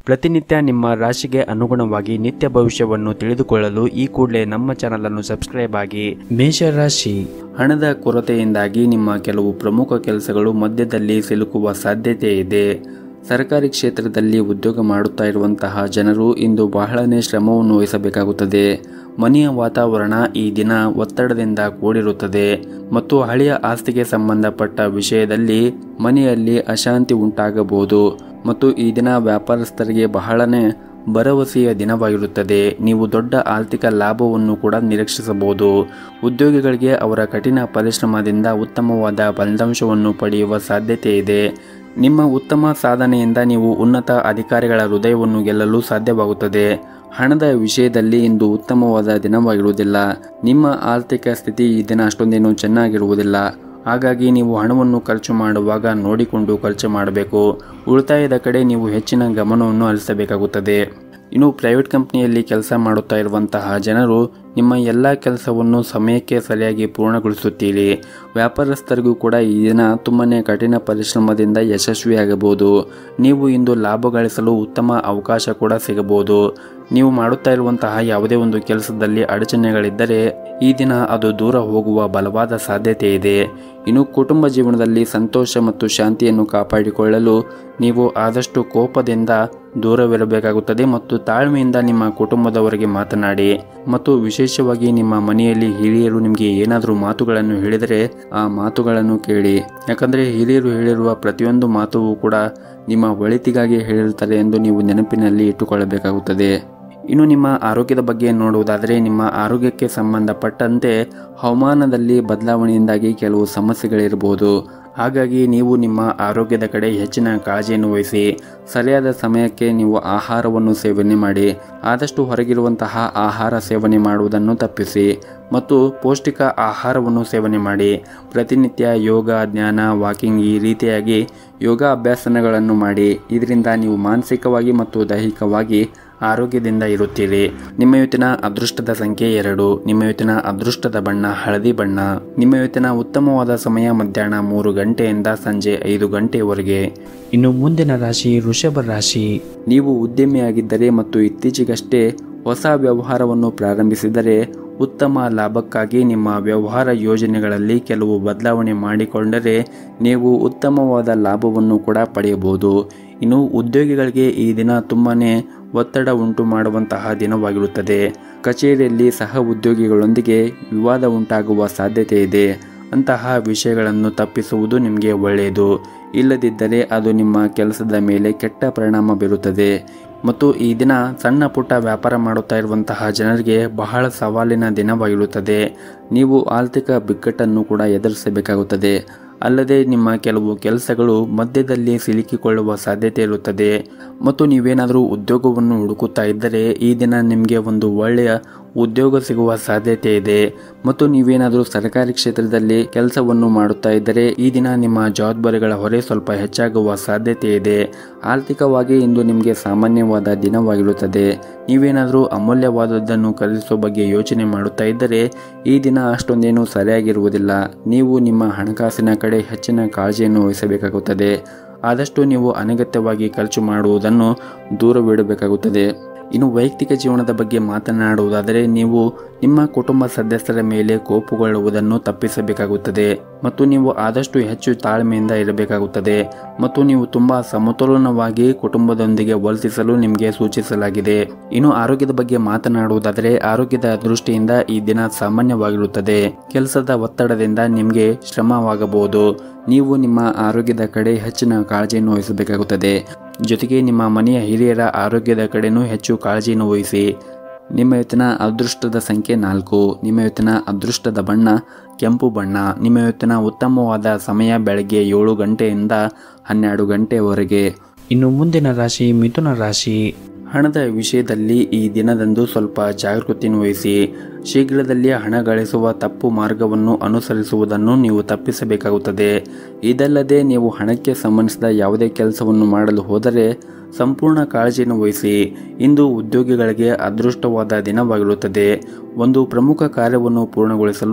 ಪ್ರತಿನಿತ್ಯ ನಿಮ್ಮ ರಾಶಿಗೆ ಅನುಗುಣವಾಗಿ ನಿತ್ಯ ಭವಿಷ್ಯವನ್ನು ತಿಳಿದುಕೊಳ್ಳಲು ಈ ಕೂಡಲೇ ನಮ್ಮ ಚಾನಲ್ ಅನ್ನು ಸಬ್ಸ್ಕ್ರೈಬ್ ಆಗಿ ಮೇಷರಾಶಿ ಹಣದ ಕೊರತೆಯಿಂದಾಗಿ ನಿಮ್ಮ ಕೆಲವು ಪ್ರಮುಖ ಕೆಲಸಗಳು ಮಧ್ಯದಲ್ಲಿ ಸಿಲುಕುವ ಸಾಧ್ಯತೆ ಇದೆ ಸರ್ಕಾರಿ ಕ್ಷೇತ್ರದಲ್ಲಿ ಉದ್ಯೋಗ ಮಾಡುತ್ತಾ ಇರುವಂತಹ ಜನರು ಇಂದು ಬಹಳನೇ ಶ್ರಮವನ್ನು ವಹಿಸಬೇಕಾಗುತ್ತದೆ ಮನೆಯ ವಾತಾವರಣ ಈ ದಿನ ಒತ್ತಡದಿಂದ ಕೂಡಿರುತ್ತದೆ ಮತ್ತು ಹಳೆಯ ಆಸ್ತಿಗೆ ಸಂಬಂಧಪಟ್ಟ ವಿಷಯದಲ್ಲಿ ಮನೆಯಲ್ಲಿ ಅಶಾಂತಿ ಉಂಟಾಗಬಹುದು ಮತ್ತು ಈ ದಿನ ವ್ಯಾಪಾರಸ್ಥರಿಗೆ ಬಹಳನೇ ಭರವಸೆಯ ದಿನವಾಗಿರುತ್ತದೆ ನೀವು ದೊಡ್ಡ ಆರ್ಥಿಕ ಲಾಭವನ್ನು ಕೂಡ ನಿರೀಕ್ಷಿಸಬಹುದು ಉದ್ಯೋಗಿಗಳಿಗೆ ಅವರ ಕಠಿಣ ಪರಿಶ್ರಮದಿಂದ ಉತ್ತಮವಾದ ಫಲಿತಾಂಶವನ್ನು ಪಡೆಯುವ ಸಾಧ್ಯತೆ ಇದೆ ನಿಮ್ಮ ಉತ್ತಮ ಸಾಧನೆಯಿಂದ ನೀವು ಉನ್ನತ ಅಧಿಕಾರಿಗಳ ಹೃದಯವನ್ನು ಗೆಲ್ಲಲು ಸಾಧ್ಯವಾಗುತ್ತದೆ ಹಣದ ವಿಷಯದಲ್ಲಿ ಇಂದು ಉತ್ತಮವಾದ ದಿನವಾಗಿರುವುದಿಲ್ಲ ನಿಮ್ಮ ಆರ್ಥಿಕ ಸ್ಥಿತಿ ಈ ದಿನ ಅಷ್ಟೊಂದೇನು ಚೆನ್ನಾಗಿರುವುದಿಲ್ಲ ಹಾಗಾಗಿ ನೀವು ಹಣವನ್ನು ಖರ್ಚು ಮಾಡುವಾಗ ನೋಡಿಕೊಂಡು ಖರ್ಚು ಮಾಡಬೇಕು ಉಳಿತಾಯದ ಕಡೆ ನೀವು ಹೆಚ್ಚಿನ ಗಮನವನ್ನು ಹರಿಸಬೇಕಾಗುತ್ತದೆ ಇನ್ನು ಪ್ರೈವೇಟ್ ಕಂಪ್ನಿಯಲ್ಲಿ ಕೆಲಸ ಮಾಡುತ್ತಾ ಇರುವಂತಹ ಜನರು ನಿಮ್ಮ ಎಲ್ಲ ಕೆಲಸವನ್ನು ಸಮಯಕ್ಕೆ ಸರಿಯಾಗಿ ಪೂರ್ಣಗೊಳಿಸುತ್ತೀರಿ ವ್ಯಾಪಾರಸ್ಥರಿಗೂ ಕೂಡ ಈ ದಿನ ತುಂಬನೇ ಕಠಿಣ ಪರಿಶ್ರಮದಿಂದ ಯಶಸ್ವಿಯಾಗಬಹುದು ನೀವು ಇಂದು ಲಾಭ ಗಳಿಸಲು ಉತ್ತಮ ಅವಕಾಶ ಕೂಡ ಸಿಗಬಹುದು ನೀವು ಮಾಡುತ್ತಾ ಇರುವಂತಹ ಯಾವುದೇ ಒಂದು ಕೆಲಸದಲ್ಲಿ ಅಡಚಣೆಗಳಿದ್ದರೆ ಈ ದಿನ ಅದು ದೂರ ಹೋಗುವ ಬಲವಾದ ಸಾಧ್ಯತೆ ಇದೆ ಇನ್ನು ಕುಟುಂಬ ಜೀವನದಲ್ಲಿ ಸಂತೋಷ ಮತ್ತು ಶಾಂತಿಯನ್ನು ಕಾಪಾಡಿಕೊಳ್ಳಲು ನೀವು ಆದಷ್ಟು ಕೋಪದಿಂದ ದೂರವಿರಬೇಕಾಗುತ್ತದೆ ಮತ್ತು ತಾಳ್ಮೆಯಿಂದ ನಿಮ್ಮ ಕುಟುಂಬದವರಿಗೆ ಮಾತನಾಡಿ ಮತ್ತು ವಿಶೇಷವಾಗಿ ನಿಮ್ಮ ಮನೆಯಲ್ಲಿ ಹಿರಿಯರು ನಿಮಗೆ ಏನಾದರೂ ಮಾತುಗಳನ್ನು ಹೇಳಿದರೆ ಆ ಮಾತುಗಳನ್ನು ಕೇಳಿ ಯಾಕಂದರೆ ಹಿರಿಯರು ಹೇಳಿರುವ ಪ್ರತಿಯೊಂದು ಮಾತು ಕೂಡ ನಿಮ್ಮ ಒಳಿತಿಗಾಗಿ ಹೇಳಿರುತ್ತಾರೆ ಎಂದು ನೀವು ನೆನಪಿನಲ್ಲಿ ಇಟ್ಟುಕೊಳ್ಳಬೇಕಾಗುತ್ತದೆ ಇನ್ನು ನಿಮ್ಮ ಆರೋಗ್ಯದ ಬಗ್ಗೆ ನೋಡುವುದಾದರೆ ನಿಮ್ಮ ಆರೋಗ್ಯಕ್ಕೆ ಸಂಬಂಧಪಟ್ಟಂತೆ ಹವಾಮಾನದಲ್ಲಿ ಬದಲಾವಣೆಯಿಂದಾಗಿ ಕೆಲವು ಸಮಸ್ಯೆಗಳಿರಬಹುದು ಹಾಗಾಗಿ ನೀವು ನಿಮ್ಮ ಆರೋಗ್ಯದ ಕಡೆ ಹೆಚ್ಚಿನ ಕಾಳಜಿಯನ್ನು ವಹಿಸಿ ಸರಿಯಾದ ಸಮಯಕ್ಕೆ ನೀವು ಆಹಾರವನ್ನು ಸೇವನೆ ಮಾಡಿ ಆದಷ್ಟು ಹೊರಗಿರುವಂತಹ ಆಹಾರ ಸೇವನೆ ಮಾಡುವುದನ್ನು ತಪ್ಪಿಸಿ ಮತ್ತು ಪೌಷ್ಟಿಕ ಆಹಾರವನ್ನು ಸೇವನೆ ಮಾಡಿ ಪ್ರತಿನಿತ್ಯ ಯೋಗ ಜ್ಞಾನ ವಾಕಿಂಗ್ ಈ ರೀತಿಯಾಗಿ ಯೋಗ ಅಭ್ಯಾಸನಗಳನ್ನು ಮಾಡಿ ಇದರಿಂದ ನೀವು ಮಾನಸಿಕವಾಗಿ ಮತ್ತು ದೈಹಿಕವಾಗಿ ಆರೋಗ್ಯದಿಂದ ಇರುತ್ತೀರಿ ನಿಮ್ಮ ಇವತ್ತಿನ ಅದೃಷ್ಟದ ಸಂಖ್ಯೆ ಎರಡು ನಿಮ್ಮ ಇವತ್ತಿನ ಅದೃಷ್ಟದ ಬಣ್ಣ ಹಳದಿ ಬಣ್ಣ ನಿಮ್ಮ ಇವತ್ತಿನ ಉತ್ತಮವಾದ ಸಮಯ ಮಧ್ಯಾಹ್ನ ಮೂರು ಗಂಟೆಯಿಂದ ಸಂಜೆ ಐದು ಗಂಟೆಯವರೆಗೆ ಇನ್ನು ಮುಂದಿನ ರಾಶಿ ವೃಷಭ ರಾಶಿ ನೀವು ಉದ್ಯಮಿಯಾಗಿದ್ದರೆ ಮತ್ತು ಇತ್ತೀಚೆಗಷ್ಟೇ ಹೊಸ ವ್ಯವಹಾರವನ್ನು ಪ್ರಾರಂಭಿಸಿದರೆ ಉತ್ತಮ ಲಾಭಕ್ಕಾಗಿ ನಿಮ್ಮ ವ್ಯವಹಾರ ಯೋಜನೆಗಳಲ್ಲಿ ಕೆಲವು ಬದಲಾವಣೆ ಮಾಡಿಕೊಂಡರೆ ನೀವು ಉತ್ತಮವಾದ ಲಾಭವನ್ನು ಕೂಡ ಪಡೆಯಬಹುದು ಇನ್ನು ಉದ್ಯೋಗಿಗಳಿಗೆ ಈ ದಿನ ತುಂಬಾನೇ ಒತ್ತಡ ಉಂಟು ಮಾಡುವಂತಹ ದಿನವಾಗಿರುತ್ತದೆ ಕಚೇರಿಯಲ್ಲಿ ಸಹ ಉದ್ಯೋಗಿಗಳೊಂದಿಗೆ ವಿವಾದ ಉಂಟಾಗುವ ಸಾಧ್ಯತೆ ಇದೆ ಅಂತಹ ವಿಷಯಗಳನ್ನು ತಪ್ಪಿಸುವುದು ನಿಮಗೆ ಒಳ್ಳೆಯದು ಇಲ್ಲದಿದ್ದರೆ ಅದು ನಿಮ್ಮ ಕೆಲಸದ ಮೇಲೆ ಕೆಟ್ಟ ಪರಿಣಾಮ ಬೀರುತ್ತದೆ ಮತ್ತು ಈ ದಿನ ಸಣ್ಣ ಪುಟ್ಟ ವ್ಯಾಪಾರ ಮಾಡುತ್ತಾ ಇರುವಂತಹ ಜನರಿಗೆ ಬಹಳ ಸವಾಲಿನ ದಿನವಾಗಿರುತ್ತದೆ ನೀವು ಆರ್ಥಿಕ ಬಿಕ್ಕಟ್ಟನ್ನು ಕೂಡ ಎದುರಿಸಬೇಕಾಗುತ್ತದೆ ಅಲ್ಲದೆ ನಿಮ್ಮ ಕೆಲವು ಕೆಲಸಗಳು ಮಧ್ಯದಲ್ಲಿ ಸಿಲುಕಿಕೊಳ್ಳುವ ಸಾಧ್ಯತೆ ಇರುತ್ತದೆ ಮತ್ತು ನೀವೇನಾದರೂ ಉದ್ಯೋಗವನ್ನು ಹುಡುಕುತ್ತಾ ಇದ್ದರೆ ಈ ದಿನ ನಿಮಗೆ ಒಂದು ಒಳ್ಳೆಯ ಉದ್ಯೋಗ ಸಿಗುವ ಸಾಧ್ಯತೆ ಇದೆ ಮತ್ತು ನೀವೇನಾದರೂ ಸರ್ಕಾರಿ ಕ್ಷೇತ್ರದಲ್ಲಿ ಕೆಲಸವನ್ನು ಮಾಡುತ್ತಾ ಇದ್ದರೆ ಈ ದಿನ ನಿಮ್ಮ ಜವಾಬ್ದಾರಿಗಳ ಹೊರೆ ಸ್ವಲ್ಪ ಹೆಚ್ಚಾಗುವ ಸಾಧ್ಯತೆ ಇದೆ ಆರ್ಥಿಕವಾಗಿ ಇಂದು ನಿಮಗೆ ಸಾಮಾನ್ಯವಾದ ದಿನವಾಗಿರುತ್ತದೆ ನೀವೇನಾದರೂ ಅಮೂಲ್ಯವಾದದ್ದನ್ನು ಖರೀದಿಸುವ ಬಗ್ಗೆ ಯೋಚನೆ ಮಾಡುತ್ತಾ ಇದ್ದರೆ ಈ ದಿನ ಅಷ್ಟೊಂದೇನು ಸರಿಯಾಗಿರುವುದಿಲ್ಲ ನೀವು ನಿಮ್ಮ ಹಣಕಾಸಿನ ಕಡೆ ಹೆಚ್ಚಿನ ಕಾಳಜಿಯನ್ನು ವಹಿಸಬೇಕಾಗುತ್ತದೆ ಆದಷ್ಟು ನೀವು ಅನಗತ್ಯವಾಗಿ ಖರ್ಚು ಮಾಡುವುದನ್ನು ದೂರವಿಡಬೇಕಾಗುತ್ತದೆ ಇನ್ನು ವೈಯಕ್ತಿಕ ಜೀವನದ ಬಗ್ಗೆ ಮಾತನಾಡುವುದಾದರೆ ನೀವು ನಿಮ್ಮ ಕುಟುಂಬ ಸದಸ್ಯರ ಮೇಲೆ ಕೋಪಗೊಳ್ಳುವುದನ್ನು ತಪ್ಪಿಸಬೇಕಾಗುತ್ತದೆ ಮತ್ತು ನೀವು ಆದಷ್ಟು ಹೆಚ್ಚು ತಾಳ್ಮೆಯಿಂದ ಇರಬೇಕಾಗುತ್ತದೆ ಮತ್ತು ನೀವು ತುಂಬಾ ಸಮತೋಲನವಾಗಿ ಕುಟುಂಬದೊಂದಿಗೆ ವರ್ತಿಸಲು ನಿಮಗೆ ಸೂಚಿಸಲಾಗಿದೆ ಇನ್ನು ಆರೋಗ್ಯದ ಬಗ್ಗೆ ಮಾತನಾಡುವುದಾದರೆ ಆರೋಗ್ಯದ ದೃಷ್ಟಿಯಿಂದ ಈ ದಿನ ಸಾಮಾನ್ಯವಾಗಿರುತ್ತದೆ ಕೆಲಸದ ಒತ್ತಡದಿಂದ ನಿಮಗೆ ಶ್ರಮವಾಗಬಹುದು ನೀವು ನಿಮ್ಮ ಆರೋಗ್ಯದ ಕಡೆ ಹೆಚ್ಚಿನ ಕಾಳಜಿಯನ್ನು ವಹಿಸಬೇಕಾಗುತ್ತದೆ ಜೊತೆಗೆ ನಿಮ್ಮ ಮನೆಯ ಹಿರಿಯರ ಆರೋಗ್ಯದ ಕಡೆನೂ ಹೆಚ್ಚು ಕಾಳಜಿಯನ್ನು ವಹಿಸಿ ನಿಮ್ಮ ಇವತ್ತಿನ ಅದೃಷ್ಟದ ಸಂಖ್ಯೆ ನಾಲ್ಕು ನಿಮ್ಮ ಇವತ್ತಿನ ಅದೃಷ್ಟದ ಬಣ್ಣ ಕೆಂಪು ಬಣ್ಣ ನಿಮ್ಮ ಇವತ್ತಿನ ಉತ್ತಮವಾದ ಸಮಯ ಬೆಳಗ್ಗೆ ಏಳು ಗಂಟೆಯಿಂದ ಹನ್ನೆರಡು ಗಂಟೆವರೆಗೆ ಇನ್ನು ಮುಂದಿನ ರಾಶಿ ಮಿಥುನ ರಾಶಿ ಹಣದ ವಿಷಯದಲ್ಲಿ ಈ ದಿನದಂದು ಸ್ವಲ್ಪ ಜಾಗೃತಿಯನ್ನು ವಹಿಸಿ ಶೀಘ್ರದಲ್ಲಿ ಹಣ ಗಳಿಸುವ ತಪ್ಪು ಮಾರ್ಗವನ್ನು ಅನುಸರಿಸುವುದನ್ನು ನೀವು ತಪ್ಪಿಸಬೇಕಾಗುತ್ತದೆ ಇದಲ್ಲದೆ ನೀವು ಹಣಕ್ಕೆ ಸಂಬಂಧಿಸಿದ ಯಾವುದೇ ಕೆಲಸವನ್ನು ಮಾಡಲು ಹೋದರೆ ಸಂಪೂರ್ಣ ಕಾಳಜಿಯನ್ನು ವಹಿಸಿ ಇಂದು ಉದ್ಯೋಗಿಗಳಿಗೆ ಅದೃಷ್ಟವಾದ ದಿನವಾಗಿರುತ್ತದೆ ಒಂದು ಪ್ರಮುಖ ಕಾರ್ಯವನ್ನು ಪೂರ್ಣಗೊಳಿಸಲು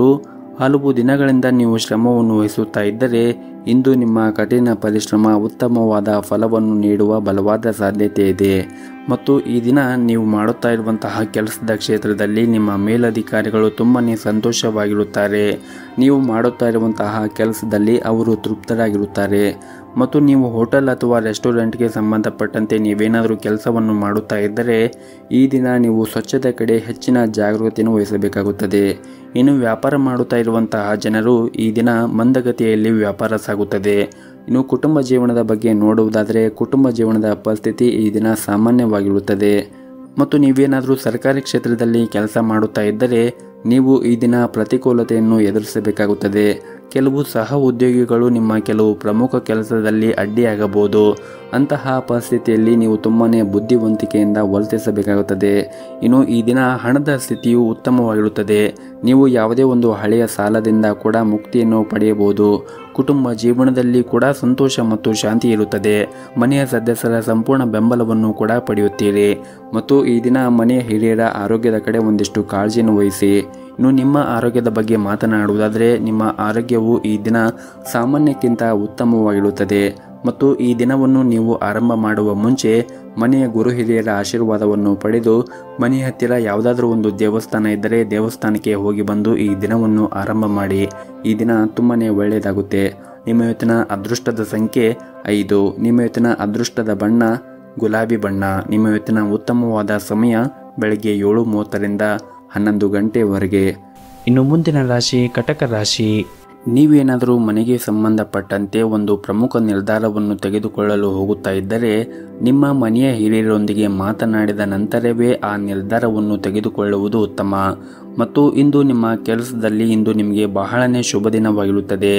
ಹಲವು ದಿನಗಳಿಂದ ನೀವು ಶ್ರಮವನ್ನು ವಹಿಸುತ್ತಾ ಇದ್ದರೆ ಇಂದು ನಿಮ್ಮ ಕಠಿಣ ಪರಿಶ್ರಮ ಉತ್ತಮವಾದ ಫಲವನ್ನು ನೀಡುವ ಬಲವಾದ ಸಾಧ್ಯತೆ ಇದೆ ಮತ್ತು ಈ ದಿನ ನೀವು ಮಾಡುತ್ತಾ ಇರುವಂತಹ ಕೆಲಸದ ಕ್ಷೇತ್ರದಲ್ಲಿ ನಿಮ್ಮ ಮೇಲಧಿಕಾರಿಗಳು ತುಂಬನೇ ಸಂತೋಷವಾಗಿರುತ್ತಾರೆ ನೀವು ಮಾಡುತ್ತಾ ಇರುವಂತಹ ಕೆಲಸದಲ್ಲಿ ಅವರು ತೃಪ್ತರಾಗಿರುತ್ತಾರೆ ಮತ್ತು ನೀವು ಹೋಟೆಲ್ ಅಥವಾ ರೆಸ್ಟೋರೆಂಟ್ಗೆ ಸಂಬಂಧಪಟ್ಟಂತೆ ನೀವೇನಾದರೂ ಕೆಲಸವನ್ನು ಮಾಡುತ್ತಾ ಇದ್ದರೆ ಈ ದಿನ ನೀವು ಸ್ವಚ್ಛತೆ ಕಡೆ ಹೆಚ್ಚಿನ ಜಾಗೃತಿಯನ್ನು ವಹಿಸಬೇಕಾಗುತ್ತದೆ ಇನ್ನು ವ್ಯಾಪಾರ ಮಾಡುತ್ತಾ ಇರುವಂತಹ ಜನರು ಈ ದಿನ ಮಂದಗತಿಯಲ್ಲಿ ವ್ಯಾಪಾರ ಸಾಗುತ್ತದೆ ಇನ್ನು ಕುಟುಂಬ ಜೀವನದ ಬಗ್ಗೆ ನೋಡುವುದಾದರೆ ಕುಟುಂಬ ಜೀವನದ ಪರಿಸ್ಥಿತಿ ಈ ದಿನ ಸಾಮಾನ್ಯವಾಗಿರುತ್ತದೆ ಮತ್ತು ನೀವೇನಾದರೂ ಸರ್ಕಾರಿ ಕ್ಷೇತ್ರದಲ್ಲಿ ಕೆಲಸ ಮಾಡುತ್ತಾ ಇದ್ದರೆ ನೀವು ಈ ದಿನ ಪ್ರತಿಕೂಲತೆಯನ್ನು ಎದುರಿಸಬೇಕಾಗುತ್ತದೆ ಕೆಲವು ಸಹ ಉದ್ಯೋಗಿಗಳು ನಿಮ್ಮ ಕೆಲವು ಪ್ರಮುಖ ಕೆಲಸದಲ್ಲಿ ಅಡ್ಡಿಯಾಗಬಹುದು ಅಂತಹ ಪರಿಸ್ಥಿತಿಯಲ್ಲಿ ನೀವು ತುಂಬಾ ಬುದ್ಧಿವಂತಿಕೆಯಿಂದ ವರ್ತಿಸಬೇಕಾಗುತ್ತದೆ ಇನ್ನು ಈ ದಿನ ಹಣದ ಸ್ಥಿತಿಯು ಉತ್ತಮವಾಗಿರುತ್ತದೆ ನೀವು ಯಾವುದೇ ಒಂದು ಹಳೆಯ ಸಾಲದಿಂದ ಕೂಡ ಮುಕ್ತಿಯನ್ನು ಪಡೆಯಬಹುದು ಕುಟುಂಬ ಜೀವನದಲ್ಲಿ ಕೂಡ ಸಂತೋಷ ಮತ್ತು ಶಾಂತಿ ಇರುತ್ತದೆ ಮನೆಯ ಸದಸ್ಯರ ಸಂಪೂರ್ಣ ಬೆಂಬಲವನ್ನು ಕೂಡ ಪಡೆಯುತ್ತೀರಿ ಮತ್ತು ಈ ದಿನ ಮನೆಯ ಹಿರಿಯರ ಆರೋಗ್ಯದ ಕಡೆ ಒಂದಿಷ್ಟು ಕಾಳಜಿಯನ್ನು ವಹಿಸಿ ಇನ್ನು ನಿಮ್ಮ ಆರೋಗ್ಯದ ಬಗ್ಗೆ ಮಾತನಾಡುವುದಾದರೆ ನಿಮ್ಮ ಆರೋಗ್ಯವು ಈ ದಿನ ಸಾಮಾನ್ಯಕ್ಕಿಂತ ಉತ್ತಮವಾಗಿರುತ್ತದೆ ಮತ್ತು ಈ ದಿನವನ್ನು ನೀವು ಆರಂಭ ಮಾಡುವ ಮುಂಚೆ ಮನೆಯ ಗುರು ಹಿರಿಯರ ಆಶೀರ್ವಾದವನ್ನು ಪಡೆದು ಮನೆಯ ಹತ್ತಿರ ಯಾವುದಾದ್ರೂ ಒಂದು ದೇವಸ್ಥಾನ ಇದ್ದರೆ ದೇವಸ್ಥಾನಕ್ಕೆ ಹೋಗಿ ಬಂದು ಈ ದಿನವನ್ನು ಆರಂಭ ಮಾಡಿ ಈ ದಿನ ತುಂಬಾ ಒಳ್ಳೆಯದಾಗುತ್ತೆ ನಿಮ್ಮ ಇವತ್ತಿನ ಅದೃಷ್ಟದ ಸಂಖ್ಯೆ ಐದು ನಿಮ್ಮ ಇವತ್ತಿನ ಅದೃಷ್ಟದ ಬಣ್ಣ ಗುಲಾಬಿ ಬಣ್ಣ ನಿಮ್ಮ ಇವತ್ತಿನ ಉತ್ತಮವಾದ ಸಮಯ ಬೆಳಗ್ಗೆ ಏಳು ಮೂವತ್ತರಿಂದ ಹನ್ನೊಂದು ಗಂಟೆವರೆಗೆ ಇನ್ನು ಮುಂದಿನ ರಾಶಿ ಕಟಕ ರಾಶಿ ನೀವೇನಾದರೂ ಮನೆಗೆ ಸಂಬಂಧಪಟ್ಟಂತೆ ಒಂದು ಪ್ರಮುಖ ನಿರ್ಧಾರವನ್ನು ತೆಗೆದುಕೊಳ್ಳಲು ಹೋಗುತ್ತಾ ಇದ್ದರೆ ನಿಮ್ಮ ಮನೆಯ ಹಿರಿಯರೊಂದಿಗೆ ಮಾತನಾಡಿದ ನಂತರವೇ ಆ ನಿರ್ಧಾರವನ್ನು ತೆಗೆದುಕೊಳ್ಳುವುದು ಉತ್ತಮ ಮತ್ತು ಇಂದು ನಿಮ್ಮ ಕೆಲಸದಲ್ಲಿ ಇಂದು ನಿಮಗೆ ಬಹಳನೇ ಶುಭ ದಿನವಾಗಿರುತ್ತದೆ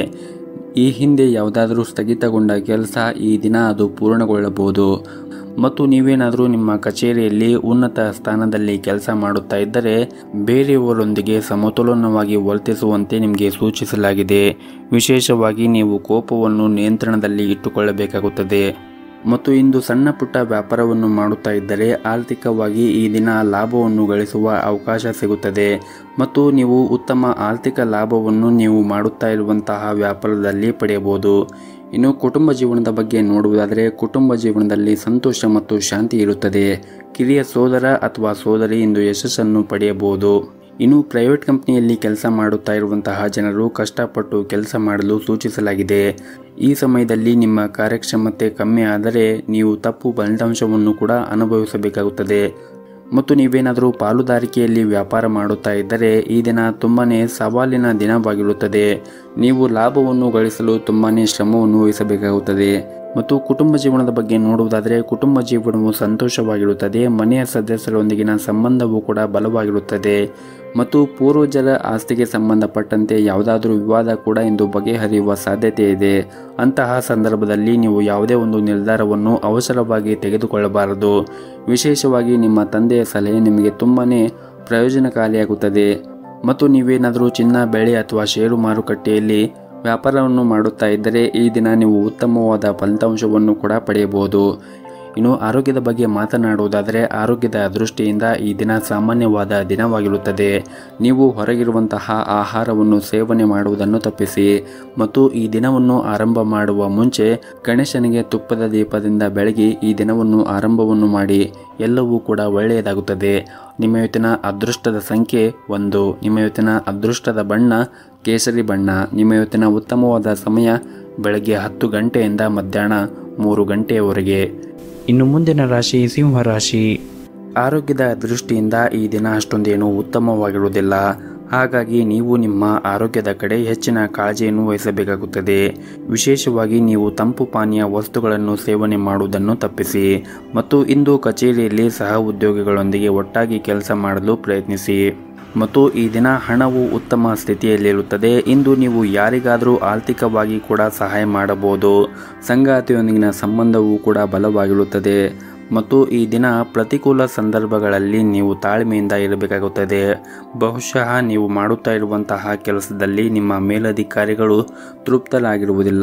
ಈ ಹಿಂದೆ ಯಾವುದಾದರೂ ಸ್ಥಗಿತಗೊಂಡ ಕೆಲಸ ಈ ದಿನ ಅದು ಪೂರ್ಣಗೊಳ್ಳಬಹುದು ಮತ್ತು ನೀವೇನಾದರೂ ನಿಮ್ಮ ಕಚೇರಿಯಲ್ಲಿ ಉನ್ನತ ಸ್ಥಾನದಲ್ಲಿ ಕೆಲಸ ಮಾಡುತ್ತಾ ಇದ್ದರೆ ಬೇರೆಯವರೊಂದಿಗೆ ಸಮತೋಲನವಾಗಿ ವರ್ತಿಸುವಂತೆ ನಿಮಗೆ ಸೂಚಿಸಲಾಗಿದೆ ವಿಶೇಷವಾಗಿ ನೀವು ಕೋಪವನ್ನು ನಿಯಂತ್ರಣದಲ್ಲಿ ಇಟ್ಟುಕೊಳ್ಳಬೇಕಾಗುತ್ತದೆ ಮತ್ತು ಇಂದು ಸಣ್ಣ ಪುಟ್ಟ ವ್ಯಾಪಾರವನ್ನು ಮಾಡುತ್ತಾ ಇದ್ದರೆ ಆರ್ಥಿಕವಾಗಿ ಈ ದಿನ ಲಾಭವನ್ನು ಗಳಿಸುವ ಅವಕಾಶ ಸಿಗುತ್ತದೆ ಮತ್ತು ನೀವು ಉತ್ತಮ ಆರ್ಥಿಕ ಲಾಭವನ್ನು ನೀವು ಮಾಡುತ್ತಾ ಇರುವಂತಹ ವ್ಯಾಪಾರದಲ್ಲಿ ಪಡೆಯಬಹುದು ಇನ್ನು ಕುಟುಂಬ ಜೀವನದ ಬಗ್ಗೆ ನೋಡುವುದಾದರೆ ಕುಟುಂಬ ಜೀವನದಲ್ಲಿ ಸಂತೋಷ ಮತ್ತು ಶಾಂತಿ ಇರುತ್ತದೆ ಕಿರಿಯ ಸೋದರ ಅಥವಾ ಸೋದರಿ ಇಂದು ಯಶಸ್ಸನ್ನು ಪಡೆಯಬಹುದು ಇನ್ನು ಪ್ರೈವೇಟ್ ಕಂಪನಿಯಲ್ಲಿ ಕೆಲಸ ಮಾಡುತ್ತಾ ಇರುವಂತಹ ಜನರು ಕಷ್ಟಪಟ್ಟು ಕೆಲಸ ಮಾಡಲು ಸೂಚಿಸಲಾಗಿದೆ ಈ ಸಮಯದಲ್ಲಿ ನಿಮ್ಮ ಕಾರ್ಯಕ್ಷಮತೆ ಕಮ್ಮಿ ಆದರೆ ನೀವು ತಪ್ಪು ಫಲಿತಾಂಶವನ್ನು ಕೂಡ ಅನುಭವಿಸಬೇಕಾಗುತ್ತದೆ ಮತ್ತು ನೀವೇನಾದರೂ ಪಾಲುದಾರಿಕೆಯಲ್ಲಿ ವ್ಯಾಪಾರ ಮಾಡುತ್ತಾ ಇದ್ದರೆ ಈ ದಿನ ತುಂಬಾ ಸವಾಲಿನ ದಿನವಾಗಿರುತ್ತದೆ ನೀವು ಲಾಭವನ್ನು ಗಳಿಸಲು ತುಂಬಾ ಶ್ರಮವನ್ನು ವಹಿಸಬೇಕಾಗುತ್ತದೆ ಮತ್ತು ಕುಟುಂಬ ಜೀವನದ ಬಗ್ಗೆ ನೋಡುವುದಾದರೆ ಕುಟುಂಬ ಜೀವನವು ಸಂತೋಷವಾಗಿರುತ್ತದೆ ಮನೆಯ ಸದಸ್ಯರೊಂದಿಗಿನ ಸಂಬಂಧವು ಕೂಡ ಬಲವಾಗಿರುತ್ತದೆ ಮತ್ತು ಪೂರ್ವಜರ ಆಸ್ತಿಗೆ ಸಂಬಂಧಪಟ್ಟಂತೆ ಯಾವುದಾದ್ರೂ ವಿವಾದ ಕೂಡ ಇಂದು ಬಗೆಹರಿಯುವ ಸಾಧ್ಯತೆ ಇದೆ ಅಂತಹ ಸಂದರ್ಭದಲ್ಲಿ ನೀವು ಯಾವುದೇ ಒಂದು ನಿರ್ಧಾರವನ್ನು ಅವಸರವಾಗಿ ತೆಗೆದುಕೊಳ್ಳಬಾರದು ವಿಶೇಷವಾಗಿ ನಿಮ್ಮ ತಂದೆಯ ಸಲಹೆ ನಿಮಗೆ ತುಂಬಾ ಪ್ರಯೋಜನಕಾರಿಯಾಗುತ್ತದೆ ಮತ್ತು ನೀವೇನಾದರೂ ಚಿನ್ನ ಬೆಳೆ ಅಥವಾ ಷೇರು ಮಾರುಕಟ್ಟೆಯಲ್ಲಿ ವ್ಯಾಪಾರವನ್ನು ಮಾಡುತ್ತಾ ಇದ್ದರೆ ಈ ದಿನ ನೀವು ಉತ್ತಮವಾದ ಫಲಿತಾಂಶವನ್ನು ಕೂಡ ಪಡೆಯಬಹುದು ಇನ್ನು ಆರೋಗ್ಯದ ಬಗ್ಗೆ ಮಾತನಾಡುವುದಾದರೆ ಆರೋಗ್ಯದ ದೃಷ್ಟಿಯಿಂದ ಈ ದಿನ ಸಾಮಾನ್ಯವಾದ ದಿನವಾಗಿರುತ್ತದೆ ನೀವು ಹೊರಗಿರುವಂತಹ ಆಹಾರವನ್ನು ಸೇವನೆ ಮಾಡುವುದನ್ನು ತಪ್ಪಿಸಿ ಮತ್ತು ಈ ದಿನವನ್ನು ಆರಂಭ ಮಾಡುವ ಮುಂಚೆ ಗಣೇಶನಿಗೆ ತುಪ್ಪದ ದೀಪದಿಂದ ಬೆಳಗಿ ಈ ದಿನವನ್ನು ಆರಂಭವನ್ನು ಮಾಡಿ ಎಲ್ಲವೂ ಕೂಡ ಒಳ್ಳೆಯದಾಗುತ್ತದೆ ನಿಮ್ಮ ಇವತ್ತಿನ ಅದೃಷ್ಟದ ಸಂಖ್ಯೆ ಒಂದು ನಿಮ್ಮ ಇವತ್ತಿನ ಅದೃಷ್ಟದ ಬಣ್ಣ ಕೇಸರಿ ಬಣ್ಣ ನಿಮ್ಮ ಇವತ್ತಿನ ಉತ್ತಮವಾದ ಸಮಯ ಬೆಳಗ್ಗೆ ಹತ್ತು ಗಂಟೆಯಿಂದ ಮಧ್ಯಾಹ್ನ ಮೂರು ಗಂಟೆಯವರೆಗೆ ಇನ್ನು ಮುಂದಿನ ರಾಶಿ ಸಿಂಹ ರಾಶಿ ಆರೋಗ್ಯದ ದೃಷ್ಟಿಯಿಂದ ಈ ದಿನ ಅಷ್ಟೊಂದೇನು ಉತ್ತಮವಾಗಿರುವುದಿಲ್ಲ ಹಾಗಾಗಿ ನೀವು ನಿಮ್ಮ ಆರೋಗ್ಯದ ಕಡೆ ಹೆಚ್ಚಿನ ಕಾಳಜಿಯನ್ನು ವಹಿಸಬೇಕಾಗುತ್ತದೆ ವಿಶೇಷವಾಗಿ ನೀವು ತಂಪು ಪಾನೀಯ ವಸ್ತುಗಳನ್ನು ಸೇವನೆ ಮಾಡುವುದನ್ನು ತಪ್ಪಿಸಿ ಮತ್ತು ಇಂದು ಕಚೇರಿಯಲ್ಲಿ ಸಹ ಉದ್ಯೋಗಿಗಳೊಂದಿಗೆ ಒಟ್ಟಾಗಿ ಕೆಲಸ ಮಾಡಲು ಪ್ರಯತ್ನಿಸಿ ಮತ್ತು ಈ ದಿನ ಹಣವು ಉತ್ತಮ ಸ್ಥಿತಿಯಲ್ಲಿರುತ್ತದೆ ಇಂದು ನೀವು ಯಾರಿಗಾದರೂ ಆರ್ಥಿಕವಾಗಿ ಕೂಡ ಸಹಾಯ ಮಾಡಬಹುದು ಸಂಗಾತಿಯೊಂದಿಗಿನ ಸಂಬಂಧವೂ ಕೂಡ ಬಲವಾಗಿರುತ್ತದೆ ಮತ್ತು ಈ ದಿನ ಪ್ರತಿಕೂಲ ಸಂದರ್ಭಗಳಲ್ಲಿ ನೀವು ತಾಳ್ಮೆಯಿಂದ ಇರಬೇಕಾಗುತ್ತದೆ ಬಹುಶಃ ನೀವು ಮಾಡುತ್ತಾ ಇರುವಂತಹ ಕೆಲಸದಲ್ಲಿ ನಿಮ್ಮ ಮೇಲಧಿಕಾರಿಗಳು ತೃಪ್ತರಾಗಿರುವುದಿಲ್ಲ